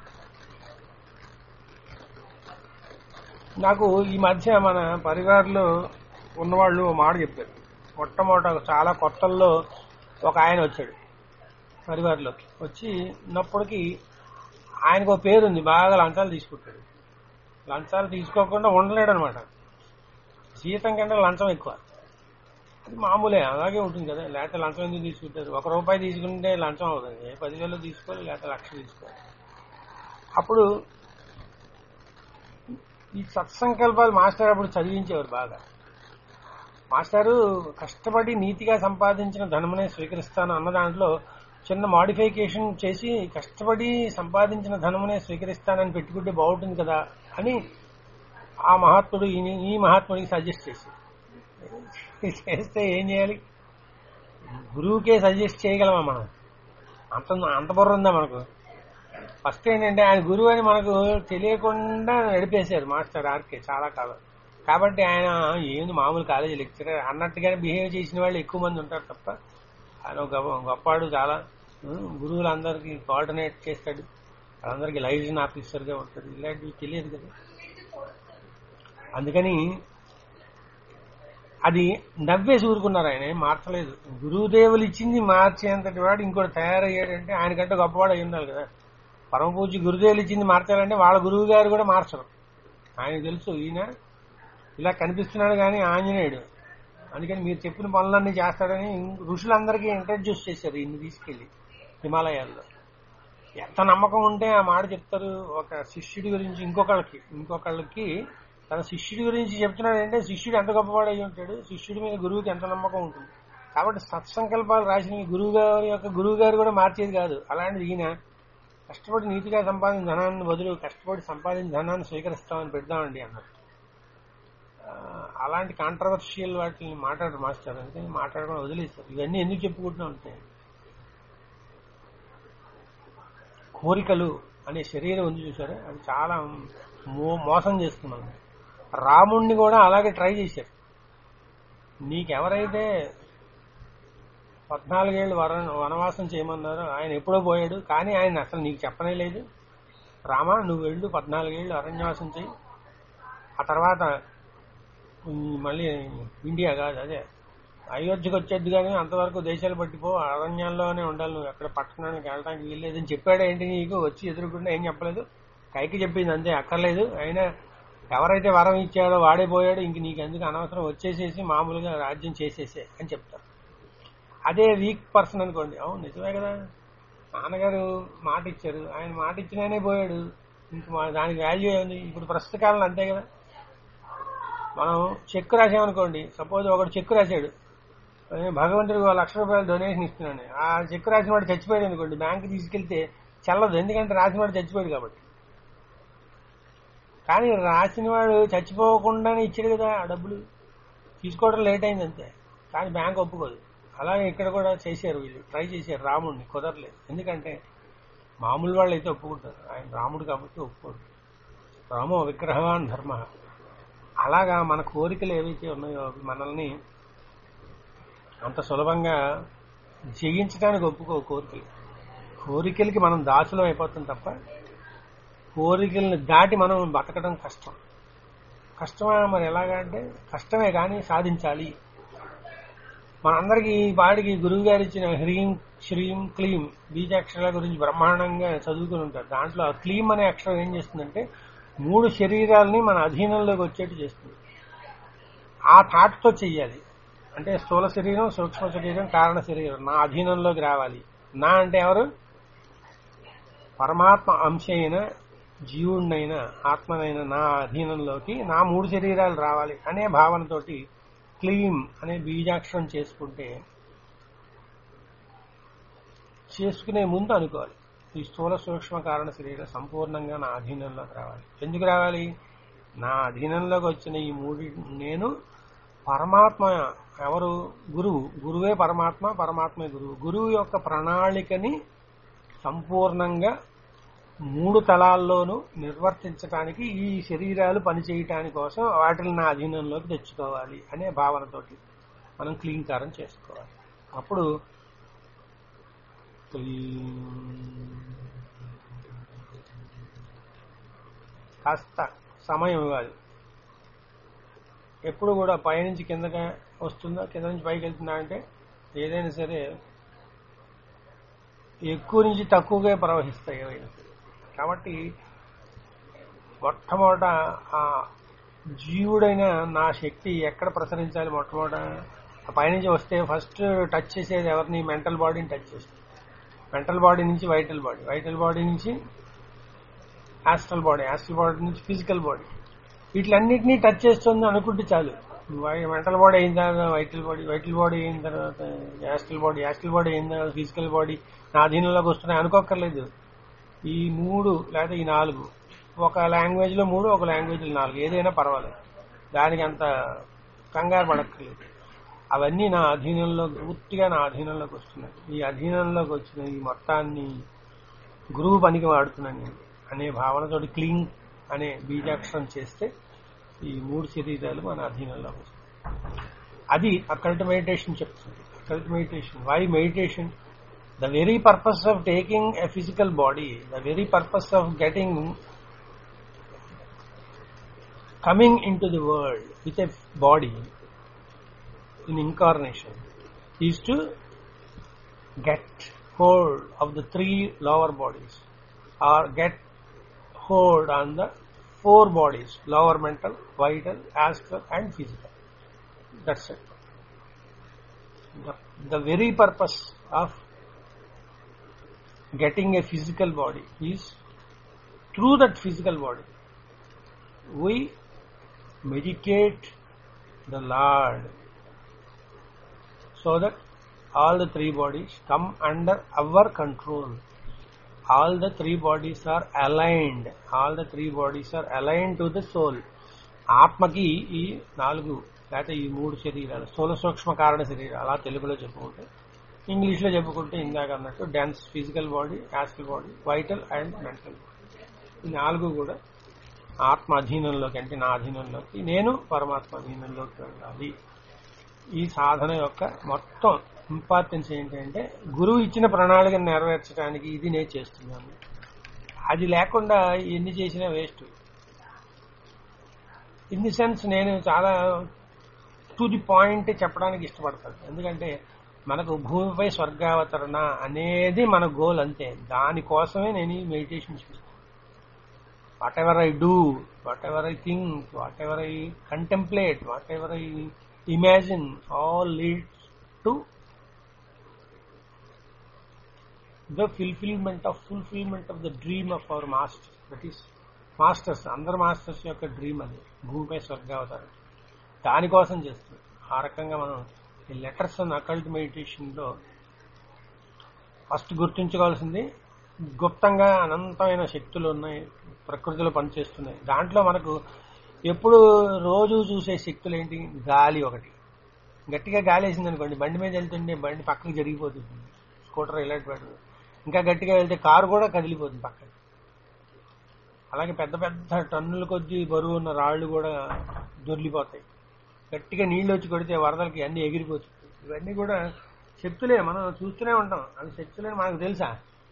నాకు ఈ మధ్య మన పరివారంలో ఉన్నవాళ్ళు ఓ మాట చెప్పారు మొట్టమొదట చాలా కొత్తల్లో ఒక ఆయన వచ్చాడు పరివారంలోకి వచ్చి ఉన్నప్పటికీ ఆయనకు ఒక పేరు ఉంది బాగా లంచాలు తీసుకుంటాడు లంచాలు తీసుకోకుండా ఉండలేడు అనమాట జీతం కంటే లంచం ఎక్కువ అది మామూలే అలాగే ఉంటుంది కదా లేకపోతే లంచం ఎందుకు తీసుకుంటారు ఒక రూపాయి తీసుకుంటే లంచం అవుతుంది ఏ పదివేలు తీసుకోవాలి లేకపోతే లక్ష తీసుకోవాలి అప్పుడు ఈ సత్సంకల్పాలు మాస్టర్ అప్పుడు చదివించేవారు బాగా మాస్టారు కష్టపడి నీతిగా సంపాదించిన ధనమునే స్వీకరిస్తాను అన్న దాంట్లో చిన్న మాడిఫికేషన్ చేసి కష్టపడి సంపాదించిన ధనమునే స్వీకరిస్తానని పెట్టుకుంటే బాగుంటుంది కదా అని ఆ మహాత్ముడు ఈ- ఈ మహాత్ముడికి సజెస్ట్ చేసి చేస్తే ఏం చేయాలి గురువుకే సజెస్ట్ చేయగలమా మనం అంత అంత బుర్ర ఉందా మనకు ఫస్ట్ ఏంటంటే ఆయన గురువు అని మనకు తెలియకుండా నడిపేశారు మాస్టర్ ఆర్కే చాలా కాలం కాబట్టి ఆయన ఏంది మామూలు కాలేజీ లెక్చరర్ అన్నట్టుగానే బిహేవ్ చేసిన వాళ్ళు ఎక్కువ మంది ఉంటారు తప్ప ఆయన ఒక గొప్ప గొప్పాడు చాలా ఉం, గురువులందరికీ కోఆర్డినేట్ చేస్తాడు వాళ్ళందరికీ లైజన్ ఆఫీసర్ గా ఉంటాడు ఇలాంటివి తెలియదు కదా అందుకని అది నవ్వేసి ఊరుకున్నారు ఆయన ఏం మార్చలేదు గురుదేవులు ఇచ్చింది మార్చేంతటి వాడు ఇంకోటి తయారయ్యాడంటే ఆయనకంటే గొప్పవాడు అయి ఉండాలి కదా పరమ పూజ గురుదేవులు ఇచ్చింది మార్చాలంటే వాళ్ళ గురువు గారు కూడా మార్చరు ఆయన తెలుసు ఈయన ఇలా కనిపిస్తున్నాడు కానీ ఆంజనేయుడు అందుకని మీరు చెప్పిన పనులన్నీ చేస్తాడని ఋషులందరికీ ఇంట్రడ్యూస్ చేశారు ఇన్ని తీసుకెళ్లి హిమాలయాల్లో ఎంత నమ్మకం ఉంటే ఆ మాట చెప్తారు ఒక శిష్యుడి గురించి ఇంకొకళ్ళకి ఇంకొకళ్ళకి తన శిష్యుడి గురించి చెప్తున్నాడంటే శిష్యుడు ఎంత గొప్పవాడు అయి ఉంటాడు శిష్యుడి మీద గురువుకి ఎంత నమ్మకం ఉంటుంది కాబట్టి సత్సంకల్పాలు రాసిన ఈ గురువు గారి యొక్క గురువు గారు కూడా మార్చేది కాదు అలాంటిది ఈయన కష్టపడి నీతిగా సంపాదించిన ధనాన్ని బదులు కష్టపడి సంపాదించిన ధనాన్ని స్వీకరిస్తామని పెడదామండి అన్నారు ఆ, అలాంటి కాంట్రవర్షియల్ వాటిని మాట్లాడరు మాస్టర్ అందుకని మాట్లాడడం వదిలేస్తారు ఇవన్నీ ఎందుకు చెప్పుకుంటున్నాం అంటే కోరికలు అనే శరీరం ఉంది చూసారా అది చాలా మో- మోసం చేస్తున్నాం రాముణ్ణి కూడా అలాగే ట్రై చేశారు నీకెవరైతే పద్నాలుగేళ్ళు వర వనవాసం చేయమన్నారో ఆయన ఎప్పుడో పోయాడు కానీ ఆయన అసలు నీకు చెప్పనే లేదు రామా నువ్వు వెళ్ళు పద్నాలుగేళ్ళు అరణ్యవాసం చెయ్యి ఆ తర్వాత ఉమ్, మళ్ళీ ఇండియా కాదు అదే అయోధ్యకు వచ్చేది కానీ అంతవరకు దేశాలు పట్టిపో అరణ్యాల్లోనే ఉండాలి నువ్వు ఎక్కడ పట్టణానికి వెళ్ళడానికి వీల్లేదని చెప్పాడు ఏంటి నీకు వచ్చి ఎదురుకుండా ఏం చెప్పలేదు కైకి చెప్పింది అంతే అక్కర్లేదు అయినా ఎవరైతే వరం ఇచ్చాడో వాడే పోయాడు ఇంక నీకు ఎందుకు అనవసరం వచ్చేసేసి మామూలుగా రాజ్యం చేసేసే అని చెప్తారు అదే వీక్ పర్సన్ అనుకోండి అవును నిజమే కదా నాన్నగారు మాట ఇచ్చారు ఆయన మాట ఇచ్చినానే పోయాడు ఇంక మా దానికి వాల్యూ ఏముంది ఇప్పుడు ప్రస్తుత కాలంలో అంతే కదా మనం చెక్ రాసామనుకోండి సపోజ్ ఒకడు చెక్ రాశాడు ఏ, భగవంతుడికి ఒక లక్ష రూపాయలు డొనేషన్ ఇస్తున్నాను ఆ చెక్ రాసిన వాడు చచ్చిపోయాడు అనుకోండి బ్యాంక్ తీసుకెళ్తే చెల్లదు ఎందుకంటే రాసిన వాడు చచ్చిపోయాడు కాబట్టి కానీ రాసిన వాడు చచ్చిపోకుండానే ఇచ్చాడు కదా ఆ డబ్బులు తీసుకోవడం లేట్ అయింది అంతే కానీ బ్యాంక్ ఒప్పుకోదు అలాగే ఇక్కడ కూడా చేశారు వీళ్ళు ట్రై చేశారు రాముడిని కుదరలేదు ఎందుకంటే మామూలు వాళ్ళు అయితే ఒప్పుకుంటారు ఆయన రాముడు కాబట్టి ఒప్పుకోడు రామో విగ్రహవాన్ ధర్మ అలాగా మన కోరికలు ఏవైతే ఉన్నాయో అవి మనల్ని అంత సులభంగా జయించడానికి ఒప్పుకో కోరికలు కోరికలకి మనం దాసులం అయిపోతాం తప్ప కోరికల్ని దాటి మనం బతకడం కష్టం కష్టమా మరి ఎలాగా అంటే కష్టమే కానీ సాధించాలి మనందరికీ వాడికి గురువు గారు ఇచ్చిన హ్రీం శ్రీం క్లీం బీజాక్షరాల గురించి బ్రహ్మాండంగా చదువుకుని ఉంటారు దాంట్లో ఆ క్లీం అనే అక్షరం ఏం చేస్తుందంటే మూడు శరీరాలని మన అధీనంలోకి వచ్చేట్టు చేస్తుంది ఆ థాట్తో చెయ్యాలి అంటే స్థూల శరీరం సూక్ష్మ శరీరం కారణ శరీరం నా అధీనంలోకి రావాలి నా అంటే ఎవరు పరమాత్మ అంశ అయిన జీవుడినైన ఆత్మనైన నా అధీనంలోకి నా మూడు శరీరాలు రావాలి అనే భావనతోటి క్లీం అనే బీజాక్షరం చేసుకుంటే చేసుకునే ముందు అనుకోవాలి ఈ స్థూల సూక్ష్మ కారణ శరీరం సంపూర్ణంగా నా అధీనంలోకి రావాలి ఎందుకు రావాలి నా అధీనంలోకి వచ్చిన ఈ మూడి నేను పరమాత్మ ఎవరు గురువు గురువే పరమాత్మ పరమాత్మే గురువు గురువు యొక్క ప్రణాళికని సంపూర్ణంగా మూడు తలాల్లోనూ నిర్వర్తించడానికి ఈ శరీరాలు పనిచేయటానికి కోసం వాటిని నా అధీనంలోకి తెచ్చుకోవాలి అనే భావనతోటి మనం క్లీంకారం చేసుకోవాలి అప్పుడు క్లీం కాస్త సమయం ఇవ్వాలి ఎప్పుడు కూడా పైనుంచి కిందగా వస్తుందా కింద నుంచి పైకి వెళ్తుందా అంటే ఏదైనా సరే ఎక్కువ నుంచి తక్కువగా ప్రవహిస్తాయి ఏవైనా సరే. కాబట్టి మొట్టమొదట ఆ జీవుడైన నా శక్తి ఎక్కడ ప్రసరించాలి మొట్టమొదట ఆ పైనుంచి వస్తే ఫస్ట్ టచ్ చేసేది ఎవరిని మెంటల్ బాడీని టచ్ చేస్తుంది మెంటల్ బాడీ నుంచి వైటల్ బాడీ వైటల్ బాడీ నుంచి ఆస్ట్రల్ బాడీ ఆస్ట్రల్ బాడీ నుంచి ఫిజికల్ బాడీ వీటిలన్నిటినీ టచ్ చేస్తుంది అనుకుంటే చాలు మెంటల్ బాడీ అయిన తర్వాత వైటల్ బాడీ వైటల్ బాడీ అయిన తర్వాత యాస్ట్రల్ బాడీ యాస్ట్రల్ బాడీ అయిన తర్వాత ఫిజికల్ బాడీ నా అధీనంలోకి వస్తున్నాయి అనుకోక్కర్లేదు ఈ మూడు లేదా ఈ నాలుగు ఒక లాంగ్వేజ్ లో మూడు ఒక లాంగ్వేజ్ లో నాలుగు ఏదైనా పర్వాలేదు దానికి అంత కంగారు పడక్కర్లేదు అవన్నీ నా అధీనంలో పూర్తిగా నా అధీనంలోకి వస్తున్నాయి ఈ అధీనంలోకి వచ్చిన ఈ మొత్తాన్ని గురువు పనికి వాడుతున్నాను నేను అనే భావనతోటి క్లీన్ అనే బీజాక్షరం చేస్తే ఈ మూడు శరీరాలు మన అధీనంలోకి వస్తాయి అది అక్కల్ట్ మెడిటేషన్ చెప్తుంది occult meditation why meditation the very purpose of taking a physical body, the very purpose of getting coming into the world with a body in incarnation is to get hold of the three lower bodies or get hold on the four bodies lower mental, vital, astral and physical. That's it. The, the very purpose of getting a physical body is through that physical body we medicate the Lord so that all the three bodies come under our control. All the three bodies are aligned. All the three bodies are aligned to the soul. ఆత్మకి ఈ నాలుగు లేకపోతే ఈ మూడు శరీరాలు స్థూల సూక్ష్మ కారణ శరీరాలు అలా తెలుగులో చెప్పుకుంటే ఇంగ్లీష్లో చెప్పుకుంటే ఇందాక అన్నట్టు డ్యాన్స్ physical body astral body vital and mental body ఈ నాలుగు కూడా ఆత్మ అధీనంలోకి అంటే నా అధీనంలోకి నేను పరమాత్మ అధీనంలోకి వెళ్ళాలి ఈ సాధన యొక్క మొత్తం ఇంపార్టెన్స్ ఏంటంటే గురువు ఇచ్చిన ప్రణాళికను నెరవేర్చడానికి ఇది నేను చేస్తున్నాను అది లేకుండా ఎన్ని చేసినా వేస్ట్ ఇన్ ది సెన్స్ నేను చాలా టు ది పాయింట్ చెప్పడానికి ఇష్టపడతాను ఎందుకంటే మనకు భూమిపై స్వర్గావతరణ అనేది మన గోల్ అంతే దానికోసమే నేను ఈ మెడిటేషన్ చేస్తాను whatever I do whatever I think whatever I contemplate whatever I imagine all leads to the fulfilment of fulfilment of the dream of our master that is masters అందరు masters యొక్క dream అది భూమిపై స్వర్గావతారం దానికోసం చేస్తుంది ఆ రకంగా మనం ఈ లెటర్స్ అండ్ అకల్ట్ మెడిటేషన్ లో ఫస్ట్ గుర్తుంచుకోవాల్సింది గుప్తంగా అనంతమైన శక్తులు ఉన్నాయి ప్రకృతిలో పనిచేస్తున్నాయి దాంట్లో మనకు ఎప్పుడు రోజు చూసే శక్తులు ఏంటి గాలి ఒకటి గట్టిగా గాలి వేసింది అనుకోండి బండి మీద వెళ్తుంటే బండి పక్కకి జరిగిపోతుంది స్కూటర్ ఇలాంటి పెడుతుంది ఇంకా గట్టిగా వెళ్తే కారు కూడా కదిలిపోతుంది పక్కకి అలాగే పెద్ద పెద్ద టన్నుల కొద్దీ బరువు ఉన్న రాళ్లు కూడా దొర్లిపోతాయి గట్టిగా నీళ్లు వచ్చి కొడితే వరదలకి అన్ని ఎగిరిపోతుంది ఇవన్నీ కూడా శక్తులే మనం చూస్తూనే ఉంటాం అది శక్తులే మనకు తెలుసా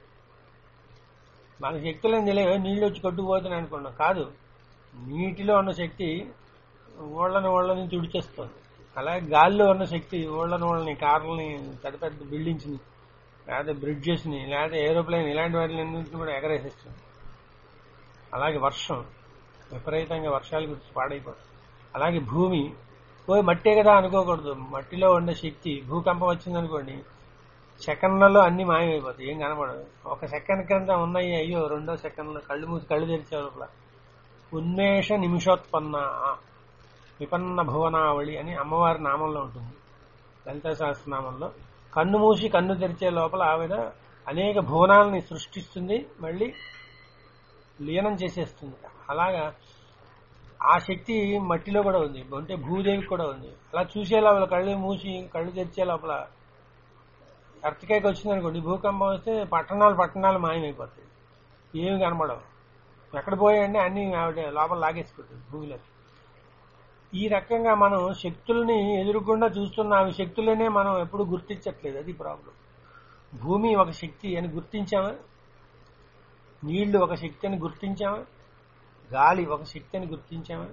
మన శక్తులేని తెలియదు నీళ్లు వచ్చి కొట్టుకుపోతున్నాయి అనుకున్నాం కాదు నీటిలో ఉన్న శక్తి ఓళ్ళని ఓళ్ళని తుడిచేస్తుంది అలాగే గాలిలో ఉన్న శక్తి ఓళ్ళని ఓళ్ళని కార్లని పెద్ద పెద్ద బిల్డింగ్స్ని లేదా బ్రిడ్జెస్ని లేదా ఏరోప్లేన్ ఇలాంటి వాటిని కూడా ఎగరేసేస్తుంది అలాగే వర్షం విపరీతంగా వర్షాలు గురించి పాడైపోతుంది అలాగే భూమి పోయి మట్టే కదా అనుకోకూడదు మట్టిలో ఉండే శక్తి భూకంపం వచ్చిందనుకోండి సెకండ్లలో అన్ని మాయమైపోతాయి ఏం కనపడదు ఒక సెకండ్ కింద ఉన్నాయి అయ్యో రెండో సెకండ్లో కళ్ళు మూసి కళ్ళు తెరిచే లోపల ఉన్మేష నిమిషోత్పన్న విపన్న భువనావళి అని అమ్మవారి నామంలో ఉంటుంది లలిత సహస్రనామంలో కన్ను మూసి కన్ను తెరిచే లోపల ఆవిడ అనేక భువనాలని సృష్టిస్తుంది మళ్ళీ లీనం చేసేస్తుంది అలాగా ఆ శక్తి మట్టిలో కూడా ఉంది అంటే భూదేవికి కూడా ఉంది అలా చూసే లోపల కళ్ళు మూసి కళ్ళు తెరిచే లోపల ఎర్తకేకి వచ్చిందనుకోండి భూకంపం వస్తే పట్టణాలు పట్టణాలు మాయమైపోతాయి ఏమి కనబడవు ఎక్కడ పోయాయండి అన్ని ఆవిడ లోపల లాగేసుకుంటుంది భూమిలో ఈ రకంగా మనం శక్తుల్ని ఎదురుకుండా చూస్తున్న అవి శక్తులనే మనం ఎప్పుడు గుర్తించట్లేదు అది ప్రాబ్లం భూమి ఒక శక్తి అని గుర్తించామా నీళ్లు ఒక శక్తి అని గుర్తించామా గాలి ఒక శక్తి అని గుర్తించామా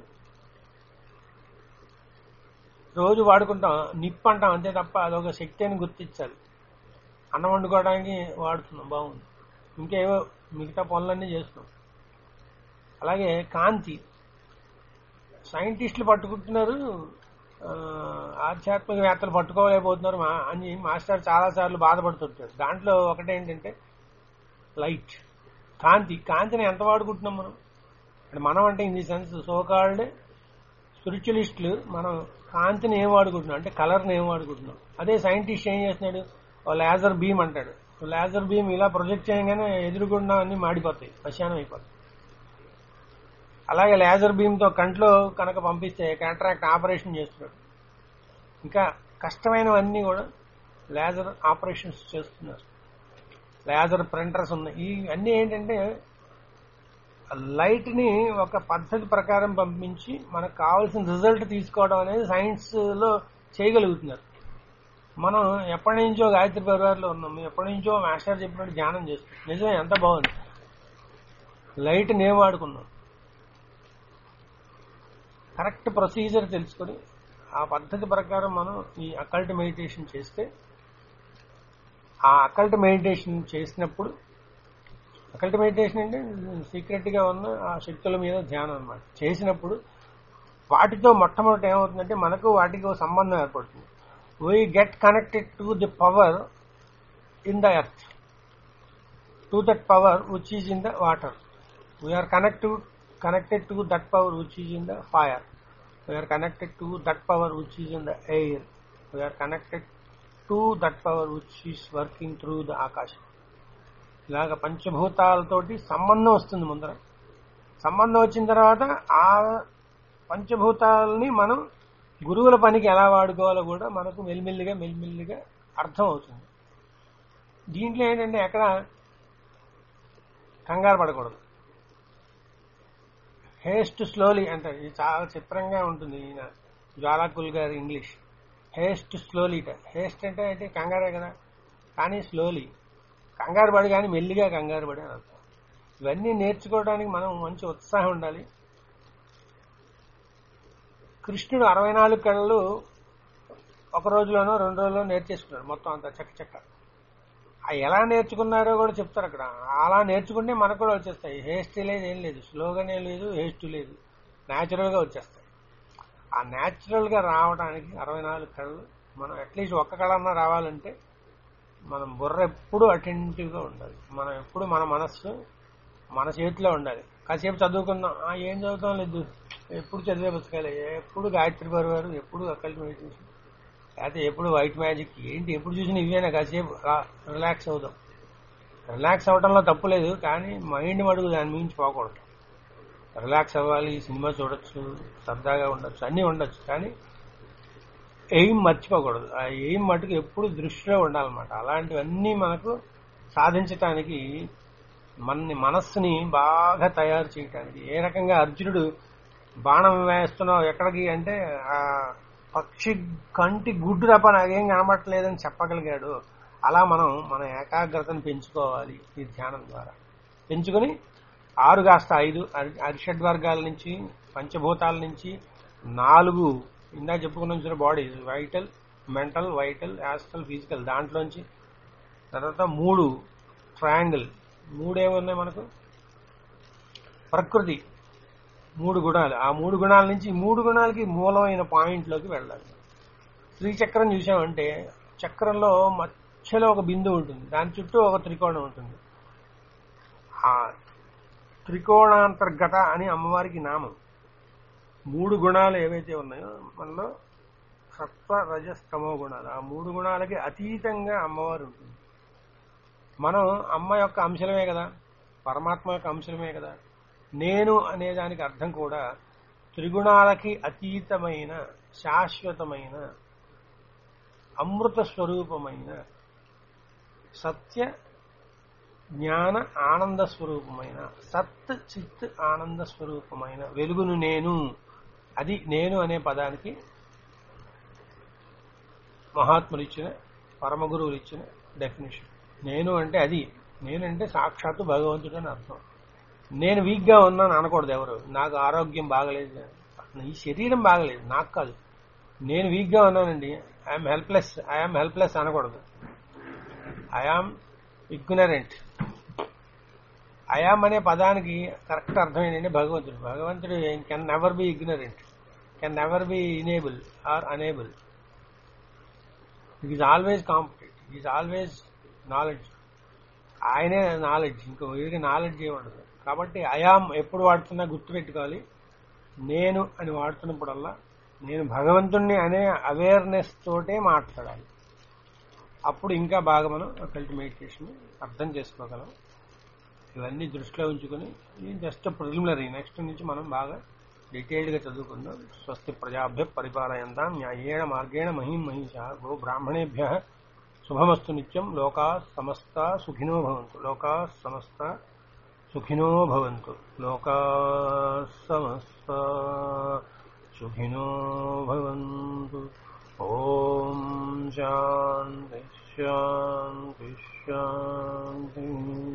రోజు వాడుకుంటాం నిప్పు అంటాం అంతే తప్ప అదొక శక్తి అని గుర్తించాలి అన్నం వండుకోవడానికి వాడుతున్నాం బాగుంది ఇంకేవో మిగతా పనులన్నీ చేస్తున్నాం అలాగే కాంతి సైంటిస్టులు పట్టుకుంటున్నారు ఆ, ఆధ్యాత్మికవేత్తలు పట్టుకోలేకపోతున్నారు మా అని మాస్టర్ చాలా సార్లు బాధపడుతుంటారు దాంట్లో ఒకటేంటంటే లైట్ కాంతి కాంతిని ఎంత వాడుకుంటున్నాం మనం అంటే మనం అంటే ఇన్ ది సెన్స్ సోకాల్డ్ స్పిరిచువలిస్టులు మనం కాంతిని ఏం వాడుకుంటున్నాం అంటే కలర్ని ఏం వాడుకుంటున్నాం అదే సైంటిస్ట్ ఏం చేస్తున్నాడు ఓ లేజర్ బీమ్ అంటాడు లేజర్ బీమ్ ఇలా ప్రొజెక్ట్ చేయగానే ఎదురుగుండా అన్ని మాడిపోతాయి పశానం అయిపోతాయి అలాగే లేజర్ బీమ్తో కంట్లో కనుక పంపిస్తే కాంట్రాక్ట్ ఆపరేషన్ చేస్తున్నాడు ఇంకా కష్టమైనవన్నీ కూడా లేజర్ ఆపరేషన్స్ చేస్తున్నారు లేజర్ ప్రింటర్స్ ఉన్నాయి ఇవన్నీ ఏంటంటే లైట్ ని ఒక పద్ధతి ప్రకారం పంపించి మనకు కావాల్సిన రిజల్ట్ తీసుకోవడం అనేది సైన్స్ లో చేయగలుగుతున్నారు మనం ఎప్పటి నుంచో గాయత్రి పరివారంలో ఉన్నాం మేము ఎప్పటి నుంచో మాస్టర్ చెప్పినట్టు ధ్యానం చేస్తున్నాం నిజమే ఎంత బాగుంది లైట్ నేను వాడుకున్నాం కరెక్ట్ ప్రొసీజర్ తెలుసుకొని ఆ పద్ధతి ప్రకారం మనం ఈ అకల్ట్ మెడిటేషన్ చేస్తే ఆ అకల్ట్ మెడిటేషన్ చేసినప్పుడు అకల్ట్ మెడిటేషన్ అంటే సీక్రెట్ గా ఉన్న ఆ శక్తుల మీద ధ్యానం అన్నమాట చేసినప్పుడు వాటితో మొట్టమొదటి ఏమవుతుందంటే మనకు వాటికి ఒక సంబంధం ఏర్పడుతుంది we get connected to the power in the earth to that power which is in the water we are connected connected to that power which is in the fire. We are connected to that power which is in the air. We are connected to that power which is working through the akasha. ఇలాగ పంచభూతాలతోటి సంబంధం వస్తుంది ముందర సంబంధం వచ్చిన తర్వాత ఆ పంచభూతాలని మనం గురువుల పనికి ఎలా వాడుకోవాలో కూడా మనకు మెల్లిమెల్లిగా మెల్లిమెల్లిగా అర్థం అవుతుంది దీంట్లో ఏంటంటే ఎక్కడ కంగారు పడకూడదు హేస్ట్ స్లోలీ అంటారు ఇది చాలా చిత్రంగా ఉంటుంది ఈయన జ్వాలాకుల్ గారి ఇంగ్లీష్ హేస్ట్ స్లోలీ హేస్ట్ అంటే అంటే కంగారే కదా కానీ స్లోలీ కంగారు పడి కానీ మెల్లిగా కంగారు పడి అని అర్థం ఇవన్నీ నేర్చుకోవడానికి మనం మంచి ఉత్సాహం ఉండాలి కృష్ణుడు అరవై నాలుగు కళలు ఒక రోజులోనో రెండు రోజుల్లో నేర్చేసుకున్నాడు మొత్తం అంతా చక్క చక్క ఆ ఎలా నేర్చుకున్నారో కూడా చెప్తారు అక్కడ అలా నేర్చుకుంటే మనకు కూడా వచ్చేస్తాయి హేస్ట్ లేదు ఏం లేదు స్లోగానే లేదు హేస్ట్ లేదు న్యాచురల్ గా వచ్చేస్తాయి ఆ న్యాచురల్ గా రావడానికి అరవై నాలుగు కళలు మనం అట్లీస్ట్ ఒక్క కళన్నా రావాలంటే మనం బుర్ర ఎప్పుడు అటెంటివ్ గా ఉండాలి మనం ఎప్పుడు మన మనస్సు మన చేతిలో ఉండాలి కాసేపు చదువుకుందాం ఆ ఏం చదువుతాం లేదు ఎప్పుడు చదివే పుస్తకాలే ఎప్పుడు గాయత్రి పరివారు ఎప్పుడు అక్కడి మెడిటేషన్ లేకపోతే ఎప్పుడు వైట్ మ్యాజిక్ ఏంటి ఎప్పుడు చూసినా ఇవేనా కాసేపు రిలాక్స్ అవుదాం రిలాక్స్ అవడంలో తప్పు లేదు కానీ మైండ్ మడుగు దాని మించి పోకూడదు రిలాక్స్ అవ్వాలి సినిమా చూడొచ్చు సరదాగా ఉండొచ్చు అన్నీ ఉండొచ్చు కానీ ఎయిమ్ మర్చిపోకూడదు ఆ ఎయిమ్ మటుకు ఎప్పుడు దృష్టిలో ఉండాలన్నమాట అలాంటివన్నీ మనకు సాధించటానికి మన మనస్సుని బాగా తయారు చేయటానికి ఏ రకంగా అర్జునుడు బాణం వేస్తున్నావు ఎక్కడికి అంటే ఆ పక్షి కంటి గుడ్డు తప్ప నాకేం కనబట్టలేదని చెప్పగలిగాడు అలా మనం మన ఏకాగ్రతను పెంచుకోవాలి ఈ ధ్యానం ద్వారా పెంచుకొని ఆరు కాస్త ఐదు అరి- అరిషడ్ వర్గాల నుంచి పంచభూతాల నుంచి నాలుగు ఇందా చెప్పుకున్న చూసిన body vital mental vital astral physical దాంట్లోంచి తర్వాత మూడు ట్రయాంగిల్ మూడేమున్నాయి మనకు ప్రకృతి మూడు గుణాలు ఆ మూడు గుణాల నుంచి ఈ మూడు గుణాలకి మూలమైన పాయింట్లోకి వెళ్ళాలి శ్రీచక్రం చూసామంటే చక్రంలో మ- మధ్యలో ఒక బిందువు ఉంటుంది దాని చుట్టూ ఒక త్రికోణం ఉంటుంది ఆ త్రికోణాంతర్గత అని అమ్మవారికి నామం మూడు గుణాలు ఏవైతే ఉన్నాయో మనలో సత్వ రజస్తమో గుణాలు ఆ మూడు గుణాలకి అతీతంగా అమ్మవారు ఉంటుంది మనం అమ్మ యొక్క అంశలమే కదా పరమాత్మ యొక్క అంశలమే కదా నేను అనే దానికి అర్థం కూడా త్రిగుణాలకి అతీతమైన శాశ్వతమైన అమృత స్వరూపమైన సత్య జ్ఞాన ఆనంద స్వరూపమైన సత్ చిత్ ఆనంద స్వరూపమైన వెలుగును నేను అది నేను అనే పదానికి మహాత్ములు ఇచ్చిన పరమ గురువులు ఇచ్చిన డెఫినేషన్ నేను అంటే అది నేనంటే సాక్షాత్తు భగవంతుడు అని అర్థం నేను వీక్గా ఉన్నాను అనకూడదు ఎవరు నాకు ఆరోగ్యం బాగలేదు ఈ శరీరం బాగలేదు నాకు కాదు నేను వీక్గా ఉన్నానండి ఐఎమ్ హెల్ప్లెస్ ఐఎమ్ హెల్ప్లెస్ అనకూడదు ఐఆమ్ ఇగ్నరెంట్ ఐఆమ్ అనే పదానికి కరెక్ట్ అర్థం ఏంటంటే భగవంతుడు భగవంతుడు can never be ignorant can never be enable or unable it is always competent it is always knowledge ఆయనే నాలెడ్జ్ ఇంకో వీరికి నాలెడ్జ్ ఉండదు కాబట్టి అయాం ఎప్పుడు వాడుతున్నా గుర్తుపెట్టుకోవాలి నేను అని వాడుతున్నప్పుడల్లా నేను భగవంతుణ్ణి అనే అవేర్నెస్ తోటే మాట్లాడాలి అప్పుడు ఇంకా బాగా మనం అకల్ట్ మెడిటేషన్ అర్థం చేసుకోగలం ఇవన్నీ దృష్టిలో ఉంచుకొని ఇది జస్ట్ ప్రిలిమినరీ నెక్స్ట్ నుంచి మనం బాగా డీటెయిల్డ్ గా చదువుకుందాం స్వస్తి ప్రజాభ్య పరిపాలయంతాం న్యాయేణ మార్గేణ మహిం మహిష గో బ్రాహ్మణేభ్య శుభమస్తు నిత్యం లోకా సమస్త సుఖినో భవంతు లోకా సమస్త సుఖినో భవంతు లోకా సమస్త సుఖినో భవంతు ఓం శాంతి శాంతి శాంతి